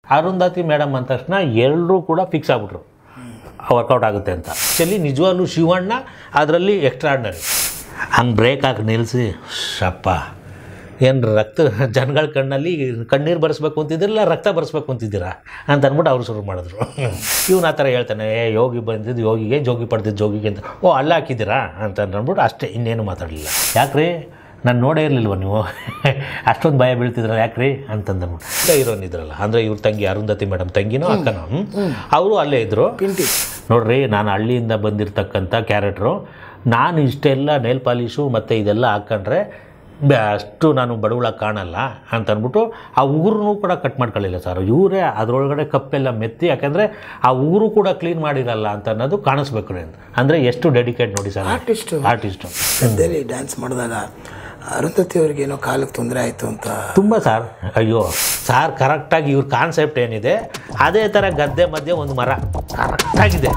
Arundhati madam ಅಂದ ತಕ್ಷಣ ಎಲ್ಲರೂ ಕೂಡ ಫಿಕ್ಸ್ ಆಗ್ಬಿಟ್ರು ವರ್ಕೌಟ್ ಆಗುತ್ತೆ ಅಂತ ಆ್ಯಕ್ಚುಲಿ ನಿಜವಾಗ್ಲೂ ಶಿವಣ್ಣ ಅದರಲ್ಲಿ ಎಕ್ಸ್ಟ್ರಾರ್ಡ್ನರಿ ಹಂಗೆ ಬ್ರೇಕ್ ಹಾಕಿ ನಿಲ್ಲಿಸಿ ಶಪ್ಪ ಏನು ರಕ್ತ ಜನಗಳ ಕಣ್ಣಲ್ಲಿ ಕಣ್ಣೀರು ಬರೆಸ್ಬೇಕು ಅಂತಿದ್ದಿರಲ್ಲ ರಕ್ತ ಬರೆಸ್ಬೇಕು ಅಂತಿದ್ದೀರಾ ಅಂತ ಅಂದ್ಬಿಟ್ಟು ಅವ್ರು ಶುರು ಮಾಡಿದ್ರು ಇವ್ನು ಆ ಥರ ಹೇಳ್ತಾನೆ ಏ ಯೋಗಿ ಬಂದಿದ್ದು ಯೋಗಿಗೆ ಜೋಗಿ ಪಡೆದಿದ್ದು ಜೋಗಿಗೆ ಅಂತ ಓ ಅಲ್ಲ ಹಾಕಿದ್ದೀರಾ ಅಂತ ಅಂದ್ಬಿಟ್ಟು ಅಷ್ಟೇ ಇನ್ನೇನು ಮಾತಾಡಲಿಲ್ಲ ಯಾಕ್ರಿ ನಾನು ನೋಡೇ ಇರಲಿಲ್ವ ನೀವು ಅಷ್ಟೊಂದು ಭಯ ಬೀಳ್ತಿದ್ರಲ್ಲ ಯಾಕ್ರಿ ಅಂತಂದ್ಬಿಟ್ಟು ಹೀರೋನ್ ಇದ್ರಲ್ಲ ಅಂದರೆ ಇವ್ರ ತಂಗಿ ಅರುಂಧತಿ ಮೇಡಮ್ ತಂಗಿನೋ ಅಕ್ಕನೋ ಅವರು ಅಲ್ಲೇ ಇದ್ದರು ಪಿಂಟಿ ನೋಡ್ರಿ ನಾನು ಹಳ್ಳಿಯಿಂದ ಬಂದಿರತಕ್ಕಂಥ ಕ್ಯಾರೆಕ್ಟ್ರು ನಾನು ಇಷ್ಟೆಲ್ಲ ನೇಲ್ ಪಾಲಿಶು ಮತ್ತು ಇದೆಲ್ಲ ಹಾಕ್ಕೊಂಡ್ರೆ ಬ- ಅಷ್ಟು ನಾನು ಬಡವಳ ಕಾಣಲ್ಲ ಅಂತ ಅಂದ್ಬಿಟ್ಟು ಆ ಉಗುರನ್ನು ಕೂಡ ಕಟ್ ಮಾಡ್ಕೊಳ್ಳಿಲ್ಲ ಸರ್ ಇವರೇ ಅದರೊಳಗಡೆ ಕಪ್ಪೆಲ್ಲ ಮೆತ್ತಿ ಯಾಕೆಂದರೆ ಆ ಉಗುರು ಕೂಡ ಕ್ಲೀನ್ ಮಾಡಿರಲ್ಲ ಅಂತ ಅನ್ನೋದು ಕಾಣಿಸ್ಬೇಕು ರೀ ಅಂತ ಅಂದರೆ ಎಷ್ಟು ಡೆಡಿಕೇಟ್ ನೋಡಿ ಸರ್ ಆರ್ಟಿಸ್ಟು ಆರ್ಟಿಸ್ಟು ಗದ್ದೆಯಲ್ಲಿ ಡ್ಯಾನ್ಸ್ ಮಾಡಿದಾಗ ಅರುಂಧತಿ ಅವ್ರಿಗೆ ಏನೋ ಕಾಲಕ್ಕೆ ತೊಂದರೆ ಆಯಿತು ಅಂತ ತುಂಬ ಸರ್ ಅಯ್ಯೋ ಸಾರ್ ಕರೆಕ್ಟಾಗಿ ಇವ್ರ ಕಾನ್ಸೆಪ್ಟ್ ಏನಿದೆ ಅದೇ ಥರ ಗದ್ದೆ ಮಧ್ಯೆ ಒಂದು ಮರ ಕರೆಕ್ಟಾಗಿದೆ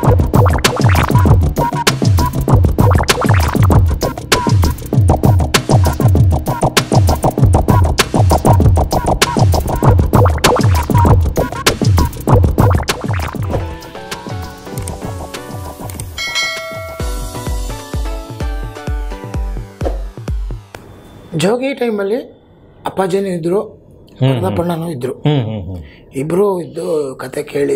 ಜೋಗಿ ಟೈಮಲ್ಲಿ ಅಪ್ಪಾಜಿನೂ ಇದ್ದರು ಪಣ್ಣನೂ ಇದ್ದರು ಹ್ಞೂ ಹ್ಞೂ ಹ್ಞೂ ಇಬ್ಬರು ಇದ್ದು ಕತೆ ಕೇಳಿ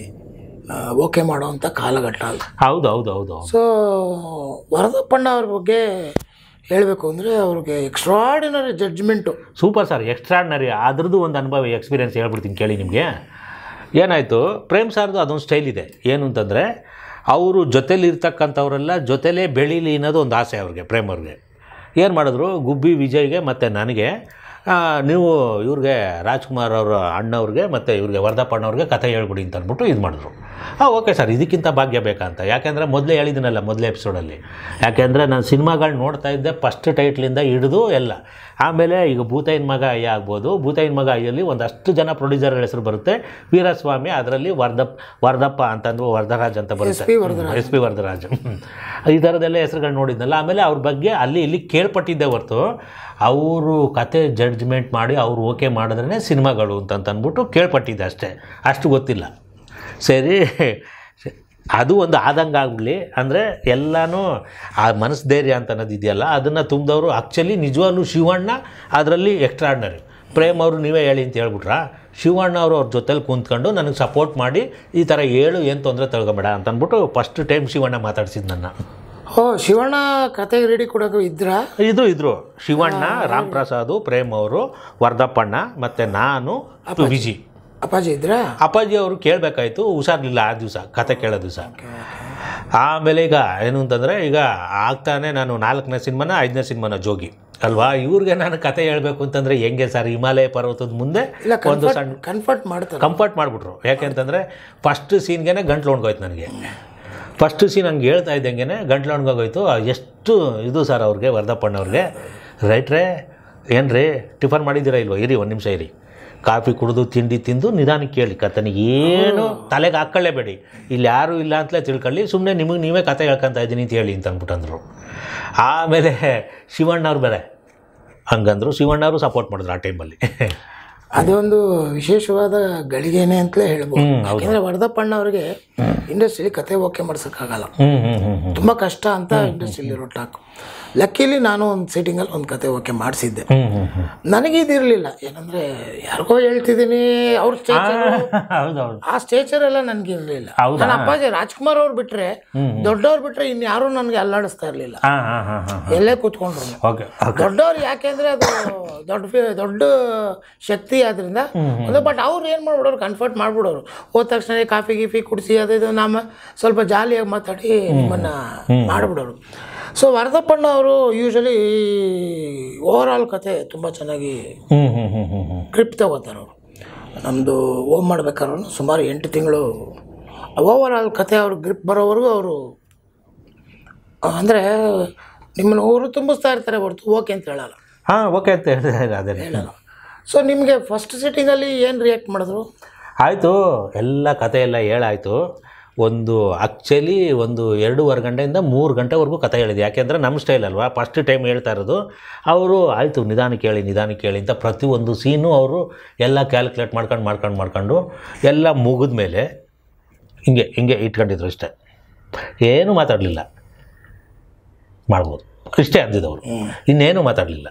ಓಕೆ ಮಾಡೋ ಅಂಥ ಕಾಲಘಟ್ಟ ಅದು ಹೌದು ಹೌದು ಹೌದು ಸೊ ವರದಪ್ಪಣ್ಣ ಅವ್ರ ಬಗ್ಗೆ ಹೇಳಬೇಕು ಅಂದರೆ ಅವ್ರಿಗೆ extraordinary judgement super sir extraordinary ಅದ್ರದ್ದು ಒಂದು ಅನುಭವ ಎಕ್ಸ್ಪೀರಿಯನ್ಸ್ ಹೇಳ್ಬಿಡ್ತೀನಿ ಕೇಳಿ ನಿಮಗೆ ಏನಾಯಿತು ಪ್ರೇಮ್ ಸಾರ್ದು ಅದೊಂದು ಸ್ಟೈಲ್ ಇದೆ ಏನು ಅಂತಂದರೆ ಅವರು ಜೊತೇಲಿ ಇರ್ತಕ್ಕಂಥವರೆಲ್ಲ ಜೊತೆಲೇ ಬೆಳೀಲಿ ಅನ್ನೋದು ಒಂದು ಆಸೆ ಅವ್ರಿಗೆ ಪ್ರೇಮ್ ಅವ್ರಿಗೆ ಏನು ಮಾಡಿದ್ರು ಗುಬ್ಬಿ ವಿಜಯ್ಗೆ ಮತ್ತು ನನಗೆ ಆ, ನೀವು ಇವ್ರಿಗೆ ರಾಜ್ಕುಮಾರ್ ಅವರ ಅಣ್ಣವ್ರಿಗೆ ಮತ್ತು ಇವ್ರಿಗೆ ವರ್ಧಪ್ಪಣ್ಣವ್ರಿಗೆ ಕಥೆ ಹೇಳ್ಬಿಡಿ ಅಂತ ಅಂದ್ಬಿಟ್ಟು ಇದು ಮಾಡಿದ್ರು ಹಾಂ ಓಕೆ ಸರ್ ಇದಕ್ಕಿಂತ ಭಾಗ್ಯ ಬೇಕಂತ ಯಾಕೆಂದರೆ ಮೊದಲೇ ಹೇಳಿದ್ದೀನಲ್ಲ ಮೊದಲೇ ಎಪಿಸೋಡಲ್ಲಿ ಯಾಕೆಂದರೆ ನಾನು ಸಿನಿಮಾಗಳು ನೋಡ್ತಾ ಇದ್ದೆ ಫಸ್ಟ್ ಟೈಟ್ಲಿಂದ ಹಿಡಿದು ಎಲ್ಲ ಆಮೇಲೆ ಈಗ ಭೂತೈನ್ ಮಗ ಅಯ್ಯ ಆಗ್ಬೋದು ಭೂತೈನ್ ಮಗ ಅಯ್ಯಲ್ಲಿ ಒಂದಷ್ಟು ಜನ ಪ್ರೊಡ್ಯೂಸರ್ಗಳ ಹೆಸರು ಬರುತ್ತೆ ವೀರಸ್ವಾಮಿ ಅದರಲ್ಲಿ ವರ್ಧಪ್ ವರ್ಧಪ್ಪ ಅಂತಂದು ವರದರಾಜ್ ಅಂತ ಬರುತ್ತೆ SP Varadaraj. S P Varadaraj ಈ ಥರದ್ದೆಲ್ಲ ಹೆಸರುಗಳು ನೋಡಿದ್ನಲ್ಲ ಆಮೇಲೆ ಅವ್ರ ಬಗ್ಗೆ ಅಲ್ಲಿ ಇಲ್ಲಿ ಕೇಳ್ಪಟ್ಟಿದ್ದೆ ಹೊರತು ಅವರು ಕತೆ ಜಡ್ಜ್ಮೆಂಟ್ ಮಾಡಿ ಅವ್ರು ಓಕೆ ಮಾಡಿದ್ರೇ ಸಿನಿಮಾಗಳು ಅಂತ ಅಂದ್ಬಿಟ್ಟು ಕೇಳ್ಪಟ್ಟಿದ್ದೆ ಅಷ್ಟೇ ಅಷ್ಟು ಗೊತ್ತಿಲ್ಲ ಸರಿ ಅದು ಒಂದು ಆದಂಗೆ ಆಗ್ಬಿಡ್ಲಿ ಅಂದರೆ ಎಲ್ಲನೂ ಆ ಮನಸ್ಸು ಧೈರ್ಯ ಅಂತ ಅನ್ನೋದು ಇದೆಯಲ್ಲ ಅದನ್ನು ತುಂಬಿದವರು ಆ್ಯಕ್ಚುಲಿ ನಿಜವಾಗ್ಲೂ ಶಿವಣ್ಣ ಅದರಲ್ಲಿ ಎಕ್ಸ್ಟ್ರಾಡ್ನರಿ ಪ್ರೇಮ್ ಅವರು ನೀವೇ ಹೇಳಿ ಅಂತ ಹೇಳ್ಬಿಟ್ರಾ ಶಿವಣ್ಣ ಅವರು ಅವ್ರ ಜೊತೆಲಿ ಕುಂತ್ಕೊಂಡು ನನಗೆ ಸಪೋರ್ಟ್ ಮಾಡಿ ಈ ಥರ ಹೇಳು ಏನು ತೊಂದರೆ ತಳ್ಕೊಬೇಡ ಅಂತ ಅಂದ್ಬಿಟ್ಟು ಫಸ್ಟ್ ಟೈಮ್ ಶಿವಣ್ಣ ಮಾತಾಡ್ಸಿದ್ದು ನನ್ನ ಓ ಶಿವಣ್ಣ ಕತೆಗೆ ರೆಡಿ ಕೊಡೋಕೆ ಇದ್ರಾ ಇದು ಇದ್ರು ಶಿವಣ್ಣ ರಾಮ್ ಪ್ರಸಾದ್ ಪ್ರೇಮ್ ಅವರು ವರ್ಧಪ್ಪಣ್ಣ ಮತ್ತು ನಾನು ವಿಜಿ ಅಪ್ಪಾಜಿ ಇದ್ರಾ ಅಪ್ಪಾಜಿ ಅವರು ಕೇಳಬೇಕಾಯ್ತು ಹುಷಾರ್ಲಿಲ್ಲ ಆ ದಿವಸ ಕತೆ ಕೇಳೋ ದಿವಸ ಆಮೇಲೆ ಈಗ ಏನು ಅಂತಂದರೆ ಈಗ ಆಗ್ತಾನೆ ನಾನು ನಾಲ್ಕನೇ ಸಿನಿಮಾನ ಐದನೇ ಸಿನಿಮಾನ ಜೋಗಿ ಅಲ್ವಾ ಇವ್ರಿಗೆ ನಾನು ಕತೆ ಹೇಳಬೇಕು ಅಂತಂದರೆ ಹೆಂಗೆ ಸರ್ ಹಿಮಾಲಯ ಪರ್ವತದ ಮುಂದೆ ಇಲ್ಲ ಒಂದು ಕನ್ಫರ್ಟ್ ಸಣ್ಣ ಕನ್ಫರ್ಟ್ ಮಾಡ್ತಾರೆ ಕಂಫರ್ಟ್ ಮಾಡಿಬಿಟ್ರು ಯಾಕೆಂತಂದರೆ ಫಸ್ಟ್ ಸೀನ್ಗೆ ಗಂಟ್ಲು ಒಣಗೋಯ್ತು ನನಗೆ ಫಸ್ಟ್ ಸೀನ್ ಹಂಗೆ ಹೇಳ್ತಾ ಇದ್ದಂಗೆ ಗಂಟ್ಲು ಒಣಗೋಗೋಯ್ತು ಎಷ್ಟು ಇದು ಸರ್ ಅವ್ರಿಗೆ ವರ್ಧಪ್ಪಣ್ಣವ್ರಿಗೆ ರೈಟ್ರೇ ಏನು ರೀ ಟಿಫನ್ ಮಾಡಿದ್ದೀರಾ ಇಲ್ವೋ ಇರಿ ಒಂದು ನಿಮಿಷ ಇರಿ ಕಾಫಿ ಕುಡಿದು ತಿಂಡಿ ತಿಂದು ನಿಧಾನಕ್ಕೆ ಕೇಳಿ ಕಥನಿಗೆ ಏನು ತಲೆಗೆ ಹಾಕ್ಕೊಳ್ಳೇಬೇಡಿ ಇಲ್ಲಿ ಯಾರೂ ಇಲ್ಲ ಅಂತಲೇ ತಿಳ್ಕೊಳ್ಳಿ ಸುಮ್ಮನೆ ನಿಮಗೆ ನೀವೇ ಕತೆ ಹೇಳ್ಕೊತಾ ಇದ್ದೀನಿ ಅಂತ ಹೇಳಿ ಅಂತ ಅಂದ್ಬಿಟ್ಟು ಅಂದರು ಆಮೇಲೆ ಶಿವಣ್ಣವ್ರು ಬೇರೆ ಹಂಗಂದ್ರು ಶಿವಣ್ಣವರು ಸಪೋರ್ಟ್ ಮಾಡಿದ್ರು ಆ ಟೈಮಲ್ಲಿ ಅದೊಂದು ವಿಶೇಷವಾದ ಗಳಿಗೆನೆ ಅಂತಲೇ ಹೇಳ್ಬೋದು ಯಾಕೆಂದ್ರೆ ವರದಪ್ಪಣ್ಣ ಅವರಿಗೆ ಇಂಡಸ್ಟ್ರಿಲಿ ಕತೆ ಓಕೆ ಮಾಡ್ಸೋಕ್ಕಾಗಲ್ಲ ಹ್ಞೂ ಹ್ಞೂ ಹ್ಞೂ ಹ್ಞೂ ತುಂಬ ಕಷ್ಟ ಅಂತ ಇಂಡಸ್ಟ್ರಿಲಿ ಟಾಕ್ ಲಕ್ಕಿಲಿ ನಾನು ಒಂದು ಸೀಟಿಂಗಲ್ಲಿ ಒಂದು ಕತೆ ಓಕೆ ಮಾಡಿಸಿದ್ದೆ ಹ್ಞೂ ಹ್ಞೂ ಹ್ಞೂ ನನಗೆ ಇದಿರಲಿಲ್ಲ ಏನಂದ್ರೆ ಯಾರಿಗೋ ಹೇಳ್ತಿದ್ದೀನಿ ಅವ್ರ ಸ್ಟೇಚರ್ ಹೌದೌದು ಆ ಸ್ಟೇಚರ್ ಎಲ್ಲ ನನಗೆ ಇರಲಿಲ್ಲ ಹೌದಾ? ನನ್ನ ಅಪ್ಪಾಜಿ ರಾಜ್ಕುಮಾರ್ ಅವ್ರು ಬಿಟ್ರೆ ದೊಡ್ಡವ್ರು ಬಿಟ್ರೆ ಇನ್ಯಾರೂ ನನಗೆ ಅಲ್ಲಾಡಿಸ್ತಾ ಇರಲಿಲ್ಲ ಹಾಂ ಹಾಂ ಹಾಂ ಹಾಂ ಎಲ್ಲೇ ಕೂತ್ಕೊಂಡ್ರು ಓಕೆ ದೊಡ್ಡವ್ರು ಯಾಕೆಂದ್ರೆ ಅದು ದೊಡ್ಡ ಫಿ- ದೊಡ್ಡ ಶಕ್ತಿ ಆದ್ರಿಂದ ಒಂದು ಬಟ್ ಅವ್ರು ಏನು ಮಾಡ್ಬಿಡೋರು ಕನ್ಫರ್ಟ್ ಮಾಡ್ಬಿಡೋರು ಹೋದ ತಕ್ಷಣ ಕಾಫಿ ಗೀಫಿ ಕುಡಿಸಿ ಅದು ಇದು ನಮ್ಮ ಸ್ವಲ್ಪ ಜಾಲಿಯಾಗಿ ಮಾತಾಡಿ ನಿಮ್ಮನ್ನ ಮಾಡಿಬಿಡೋರು ಸೊ ವರದಪ್ಪಣ್ಣ ಅವರು ಯೂಶಲಿ ಓವರ್ ಆಲ್ ಕತೆ ತುಂಬ ಚೆನ್ನಾಗಿ ಹ್ಞೂ ಹ್ಞೂ ಹ್ಞೂ ಹ್ಞೂ ಹ್ಞೂ ಗ್ರಿಪ್ ತಗೋತಾರೆ ಅವರು ನಮ್ಮದು ಓಮ್ ಮಾಡ್ಬೇಕಾದ್ರೂ ಸುಮಾರು ಎಂಟು ತಿಂಗಳು ಓವರ್ ಆಲ್ ಕತೆ ಅವ್ರ ಗ್ರಿಪ್ ಬರೋವರೆಗೂ ಅವರು ಅಂದರೆ ನಿಮ್ಮನ್ನು ಊರು ತುಂಬಿಸ್ತಾ ಇರ್ತಾರೆ ಹೊರತು ಓಕೆ ಅಂತ ಹೇಳಲ್ಲ ಹಾಂ ಓಕೆ ಅಂತ ಹೇಳಿದೆ ಅದೇ ಸೊ ನಿಮಗೆ ಫಸ್ಟ್ ಸಿಟ್ಟಿಂಗಲ್ಲಿ ಏನು ರಿಯಾಕ್ಟ್ ಮಾಡಿದ್ರು ಆಯಿತು ಎಲ್ಲ ಕತೆ ಎಲ್ಲ ಹೇಳಾಯಿತು ಒಂದು ಆಕ್ಚುಲಿ ಒಂದು ಎರಡೂವರೆ ಗಂಟೆಯಿಂದ ಮೂರು ಗಂಟೆವರೆಗೂ ಕತೆ ಹೇಳಿದೆ ಯಾಕೆಂದರೆ ನಮ್ಮ ಸ್ಟೈಲ್ ಅಲ್ವಾ ಫಸ್ಟ್ ಟೈಮ್ ಹೇಳ್ತಾ ಇರೋದು ಅವರು ಆಯಿತು ನಿಧಾನಕ್ಕೆ ಹೇಳಿ ನಿಧಾನಕ್ಕೆ ಹೇಳಿ ಅಂತ ಪ್ರತಿಯೊಂದು ಸೀನು ಅವರು ಎಲ್ಲ ಕ್ಯಾಲ್ಕುಲೇಟ್ ಮಾಡ್ಕೊಂಡು ಮಾಡ್ಕೊಂಡು ಮಾಡ್ಕೊಂಡು ಎಲ್ಲ ಮುಗಿದ ಮೇಲೆ ಹಿಂಗೆ ಹಿಂಗೆ ಇಟ್ಕೊಂಡಿದ್ರು ಇಷ್ಟೇ ಏನೂ ಮಾತಾಡಲಿಲ್ಲ ಮಾಡ್ಬೋದು ಇಷ್ಟೇ ಅಂದಿದ್ದವರು ಇನ್ನೇನು ಮಾತಾಡಲಿಲ್ಲ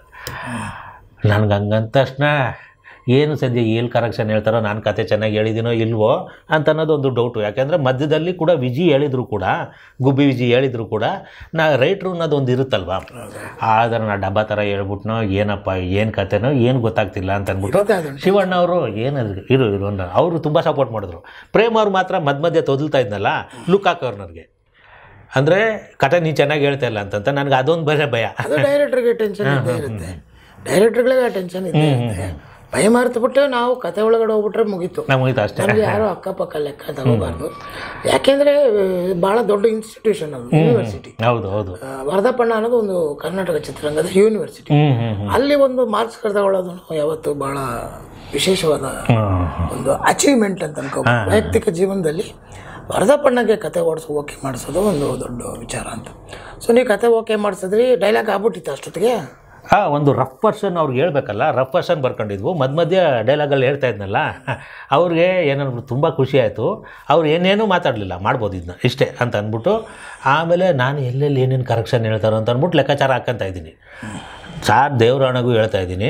ನನಗೆ ಹಂಗಂದ ತಕ್ಷಣ ಏನು ಸದ್ಯ ಎಲ್ಲಿ ಕರೆಕ್ಷನ್ ಹೇಳ್ತಾರೋ ನಾನು ಕತೆ ಚೆನ್ನಾಗಿ ಹೇಳಿದ್ದೀನೋ ಇಲ್ವೋ ಅಂತ ಅನ್ನೋದು ಒಂದು ಡೌಟು ಯಾಕೆಂದರೆ ಮಧ್ಯದಲ್ಲಿ ಕೂಡ ವಿಜಿ ಹೇಳಿದ್ರು ಕೂಡ ಗುಬ್ಬಿ ವಿಜಿ ಹೇಳಿದ್ರು ಕೂಡ ನಾ ರೈಟ್ರು ಅನ್ನೋದು ಒಂದು ಇರುತ್ತಲ್ವಾ ಆದರೆ ನಾ ಡಬ್ಬ ಥರ ಹೇಳ್ಬಿಟ್ನೋ ಏನಪ್ಪ ಏನು ಕತೆನೋ ಏನು ಗೊತ್ತಾಗ್ತಿಲ್ಲ ಅಂತ ಅಂದ್ಬಿಟ್ಟು ಇರುತ್ತೆ ಅದು. ಶಿವಣ್ಣ ಅವರು ಏನಾದ್ರು ಇರು ಇರು ಅನ್ನೋ ಅವರು ತುಂಬ ಸಪೋರ್ಟ್ ಮಾಡಿದ್ರು ಪ್ರೇಮ್ ಅವ್ರು ಮಾತ್ರ ಮಧ್ಯ ಮಧ್ಯೆ ತೊದಲ್ತಾ ಇದ್ನಲ್ಲ ಲುಕ್ ಹಾಕೋರು ನನಗೆ ಅಂದರೆ ಕತೆ ನೀ ಚೆನ್ನಾಗಿ ಹೇಳ್ತಾ ಇಲ್ಲ ಅಂತಂತ ನನಗೆ ಅದೊಂದು ಬೇರೆ ಭಯ ಅದು ಡೈರೆಕ್ಟರ್ಗೆ ಟೆನ್ಷನ್ ಇದ್ದೇ ಇರುತ್ತೆ ಡೈರೆಕ್ಟರ್ಗಳಿಗೆ ಟೆನ್ಷನ್ ಇದ್ದೇ ಇರುತ್ತೆ ಭಯ ಮರೆತುಬಿಟ್ಟು ನಾವು ಕತೆ ಒಳಗಡೆ ಹೋಗ್ಬಿಟ್ರೆ ಮುಗೀತು ನಮಗಿತ್ತು ಅಷ್ಟೇ ನಮ್ಗೆ ಯಾರು ಅಕ್ಕಪಕ್ಕ ಲೆಕ್ಕ ತಗೋಬಾರ್ದು ಯಾಕೆಂದ್ರೆ ಭಾಳ ದೊಡ್ಡ ಇನ್ಸ್ಟಿಟ್ಯೂಷನ್ ಅದು ಯೂನಿವರ್ಸಿಟಿ ಹೌದು ಹೌದು ವರದಪ್ಪಣ್ಣ ಅನ್ನೋದು ಒಂದು ಕರ್ನಾಟಕ ಚಿತ್ರರಂಗದ ಯೂನಿವರ್ಸಿಟಿ ಹ್ಞೂ ಹ್ಞೂ ಹ್ಞೂ ಅಲ್ಲಿ ಒಂದು ಮಾರ್ಕ್ಸ್ ಕರೆದಗೊಳ್ಳೋದು ಯಾವತ್ತು ಭಾಳ ವಿಶೇಷವಾದ ಒಂದು ಅಚೀವ್ಮೆಂಟ್ ಅಂತ ಅನ್ಕೋ ವೈಯಕ್ತಿಕ ಜೀವನದಲ್ಲಿ ವರದಪ್ಪಣ್ಣಗೆ ಕತೆ ಓಡಿಸ್ ಓಕೆ ಮಾಡಿಸೋದು ಒಂದು ದೊಡ್ಡ ವಿಚಾರ ಅಂತ ಸೊ ನೀವು ಕತೆ ಓಕೆ ಮಾಡಿಸಿದ್ರಿ ಡೈಲಾಗ್ ಆಗ್ಬಿಟ್ಟಿತ್ತು ಅಷ್ಟೊತ್ತಿಗೆ ಹಾಂ ಒಂದು ರಫ್ ಪರ್ಸನ್ ಅವ್ರಿಗೆ ಹೇಳ್ಬೇಕಲ್ಲ ರಫ್ ಪರ್ಸನ್ ಬರ್ಕೊಂಡಿದ್ವು ಮಧ್ಯ ಮಧ್ಯ ಡೈಲಾಗಲ್ಲಿ ಹೇಳ್ತಾ ಇದ್ನಲ್ಲ ಅವ್ರಿಗೆ ಏನಂದ್ರು ತುಂಬ ಖುಷಿ ಆಯಿತು ಅವ್ರು ಏನೇನೂ ಮಾತಾಡಲಿಲ್ಲ ಮಾಡ್ಬೋದು ಇದನ್ನ ಇಷ್ಟೇ ಅಂತ ಅಂದ್ಬಿಟ್ಟು ಆಮೇಲೆ ನಾನು ಎಲ್ಲೆಲ್ಲಿ ಏನೇನು ಕರೆಕ್ಷನ್ ಹೇಳ್ತಾರೋ ಅಂತ ಅಂದ್ಬಿಟ್ಟು ಲೆಕ್ಕಾಚಾರ ಹಾಕ್ಕೊಂತ ಇದ್ದೀನಿ ಸಾರ್ ದೇವರಾಣಗೂ ಹೇಳ್ತಾ ಇದ್ದೀನಿ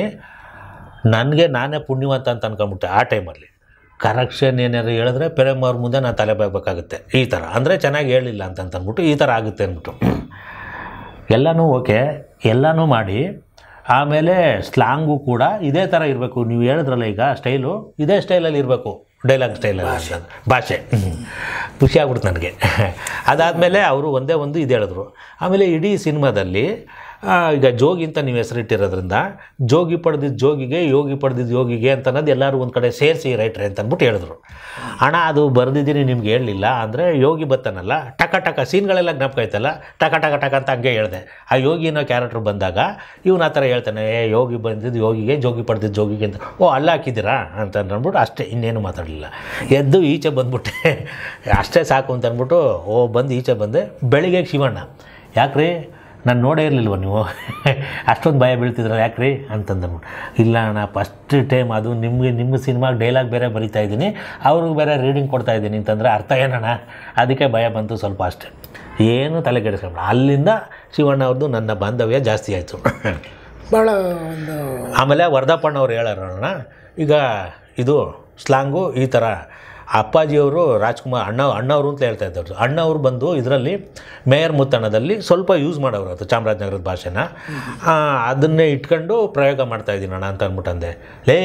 ನನಗೆ ನಾನೇ ಪುಣ್ಯವಂತ ಅಂತ ಅನ್ಕೊಂಬಿಟ್ಟೆ ಆ ಟೈಮಲ್ಲಿ ಕರೆಕ್ಷನ್ ಏನಾದ್ರು ಹೇಳಿದ್ರೆ ಪ್ರೇಮ್ ಅವ್ರ ಮುಂದೆ ನಾನು ತಲೆ ಬಾಗಬೇಕಾಗುತ್ತೆ ಈ ಥರ ಅಂದರೆ ಚೆನ್ನಾಗಿ ಹೇಳಿಲ್ಲ ಅಂತ ಅಂದ್ಬಿಟ್ಟು ಈ ಥರ ಆಗುತ್ತೆ ಅಂದ್ಬಿಟ್ಟು ಎಲ್ಲನೂ ಓಕೆ ಎಲ್ಲನೂ ಮಾಡಿ ಆಮೇಲೆ ಸ್ಲಾಂಗು ಕೂಡ ಇದೇ ಥರ ಇರಬೇಕು ನೀವು ಹೇಳಿದ್ರಲ್ಲ ಈಗ ಸ್ಟೈಲು ಇದೇ ಸ್ಟೈಲಲ್ಲಿ ಇರಬೇಕು ಡೈಲಾಗ್ ಸ್ಟೈಲಲ್ಲಿ ಭಾಷೆ ಖುಷಿ ಆಗ್ಬಿಡ್ತು ನನಗೆ ಅದಾದಮೇಲೆ ಅವರು ಒಂದೇ ಒಂದು ಇದು ಹೇಳಿದ್ರು ಆಮೇಲೆ ಇಡೀ ಸಿನಿಮಾದಲ್ಲಿ ಆ, ಈಗ ಜೋಗಿ ಅಂತ ನೀವು ಹೆಸರಿಟ್ಟಿರೋದ್ರಿಂದ ಜೋಗಿ ಪಡೆದಿದ್ದ ಜೋಗಿಗೆ ಯೋಗಿ ಪಡೆದಿದ್ದ ಯೋಗಿಗೆ ಅಂತ ಅನ್ನೋದು ಎಲ್ಲರೂ ಒಂದು ಕಡೆ ಸೇರಿಸಿ ರೈಟ್ರೆ ಅಂತ ಅಂದ್ಬಿಟ್ಟು ಹೇಳಿದ್ರು ಅಣ್ಣ ಅದು ಬರೆದಿದ್ದೀನಿ ನಿಮ್ಗೆ ಹೇಳಲಿಲ್ಲ ಅಂದರೆ ಯೋಗಿ ಬತ್ತಾನಲ್ಲ ಟಕ ಟಕ ಸೀನ್ಗಳೆಲ್ಲ ಜ್ಞಾಪಕ ಐತಲ್ಲ ಟಕ ಟಕ ಟಕ ಅಂತ ಹಂಗೆ ಹೇಳಿದೆ ಆ ಯೋಗಿ ಅನ್ನೋ ಕ್ಯಾರೆಕ್ಟರ್ ಬಂದಾಗ ಇವನು ಆ ಥರ ಹೇಳ್ತಾನೆ ಏ ಯೋಗಿ ಬಂದಿದ್ದು ಯೋಗಿಗೆ ಜೋಗಿ ಪಡೆದಿದ್ದು ಜೋಗಿಗೆ ಅಂತ ಓ ಅಲ್ಲ ಹಾಕಿದ್ದೀರಾ ಅಂತ ಅಂದ್ಬಿಟ್ಟು ಅಷ್ಟೇ ಇನ್ನೇನು ಮಾತಾಡಲಿಲ್ಲ ಎದ್ದು ಈಚೆ ಬಂದ್ಬಿಟ್ಟೆ ಅಷ್ಟೇ ಸಾಕು ಅಂತ ಅಂದ್ಬಿಟ್ಟು ಓ ಬಂದು ಈಚೆ ಬಂದೆ ಬೆಳಿಗ್ಗೆ ಶಿವಣ್ಣ ಯಾಕ್ರಿ ನಾನು ನೋಡೇ ಇರಲಿಲ್ವ ನೀವು ಅಷ್ಟೊಂದು ಭಯ ಬೀಳ್ತಿದ್ರಲ್ಲ ಯಾಕ್ರಿ ಅಂತಂದ್ಬಿಟ್ಟು ಇಲ್ಲ ಅಣ್ಣ ಫಸ್ಟ್ ಟೈಮ್ ಅದು ನಿಮಗೆ ನಿಮ್ಮ ಸಿನಿಮಾಗೆ ಡೈಲಾಗ್ ಬೇರೆ ಬರಿತಾ ಇದ್ದೀನಿ ಅವ್ರಿಗೆ ಬೇರೆ ರೀಡಿಂಗ್ ಕೊಡ್ತಾ ಇದ್ದೀನಿ ಅಂತಂದರೆ ಅರ್ಥ ಏನಣ್ಣ ಅದಕ್ಕೆ ಭಯ ಬಂತು ಸ್ವಲ್ಪ ಅಷ್ಟೇ ಏನು ತಲೆ ಕೆಡಿಸ್ಕೊಂಡ ಅಲ್ಲಿಂದ ಶಿವಣ್ಣ ಅವ್ರದ್ದು ನನ್ನ ಬಾಂಧವ್ಯ ಜಾಸ್ತಿ ಆಯಿತು ಭಾಳ ಒಂದು ಆಮೇಲೆ ವರ್ಧಪ್ಪಣ್ಣವ್ರು ಹೇಳೋಣ ಈಗ ಇದು ಸ್ಲಾಂಗು ಈ ಥರ ಅಪ್ಪಾಜಿಯವರು ರಾಜ್ಕುಮಾರ್ ಅಣ್ಣ ಅಣ್ಣವರು ಅಂತ ಹೇಳ್ತಾ ಇದ್ದವರು ಅಣ್ಣವ್ರು ಬಂದು ಇದರಲ್ಲಿ ಮೇಯರ್ ಮುತ್ತಣ್ಣದಲ್ಲಿ ಸ್ವಲ್ಪ ಯೂಸ್ ಮಾಡೋರು ಅದು ಚಾಮರಾಜನಗರದ ಭಾಷೆನ ಆ, ಅದನ್ನೇ ಇಟ್ಕೊಂಡು ಪ್ರಯೋಗ ಮಾಡ್ತಾ ಇದ್ದೀನಿ ಅಣ್ಣ ಅಂತ ಅಂದ್ಬಿಟ್ಟಂದೆ ಲೇ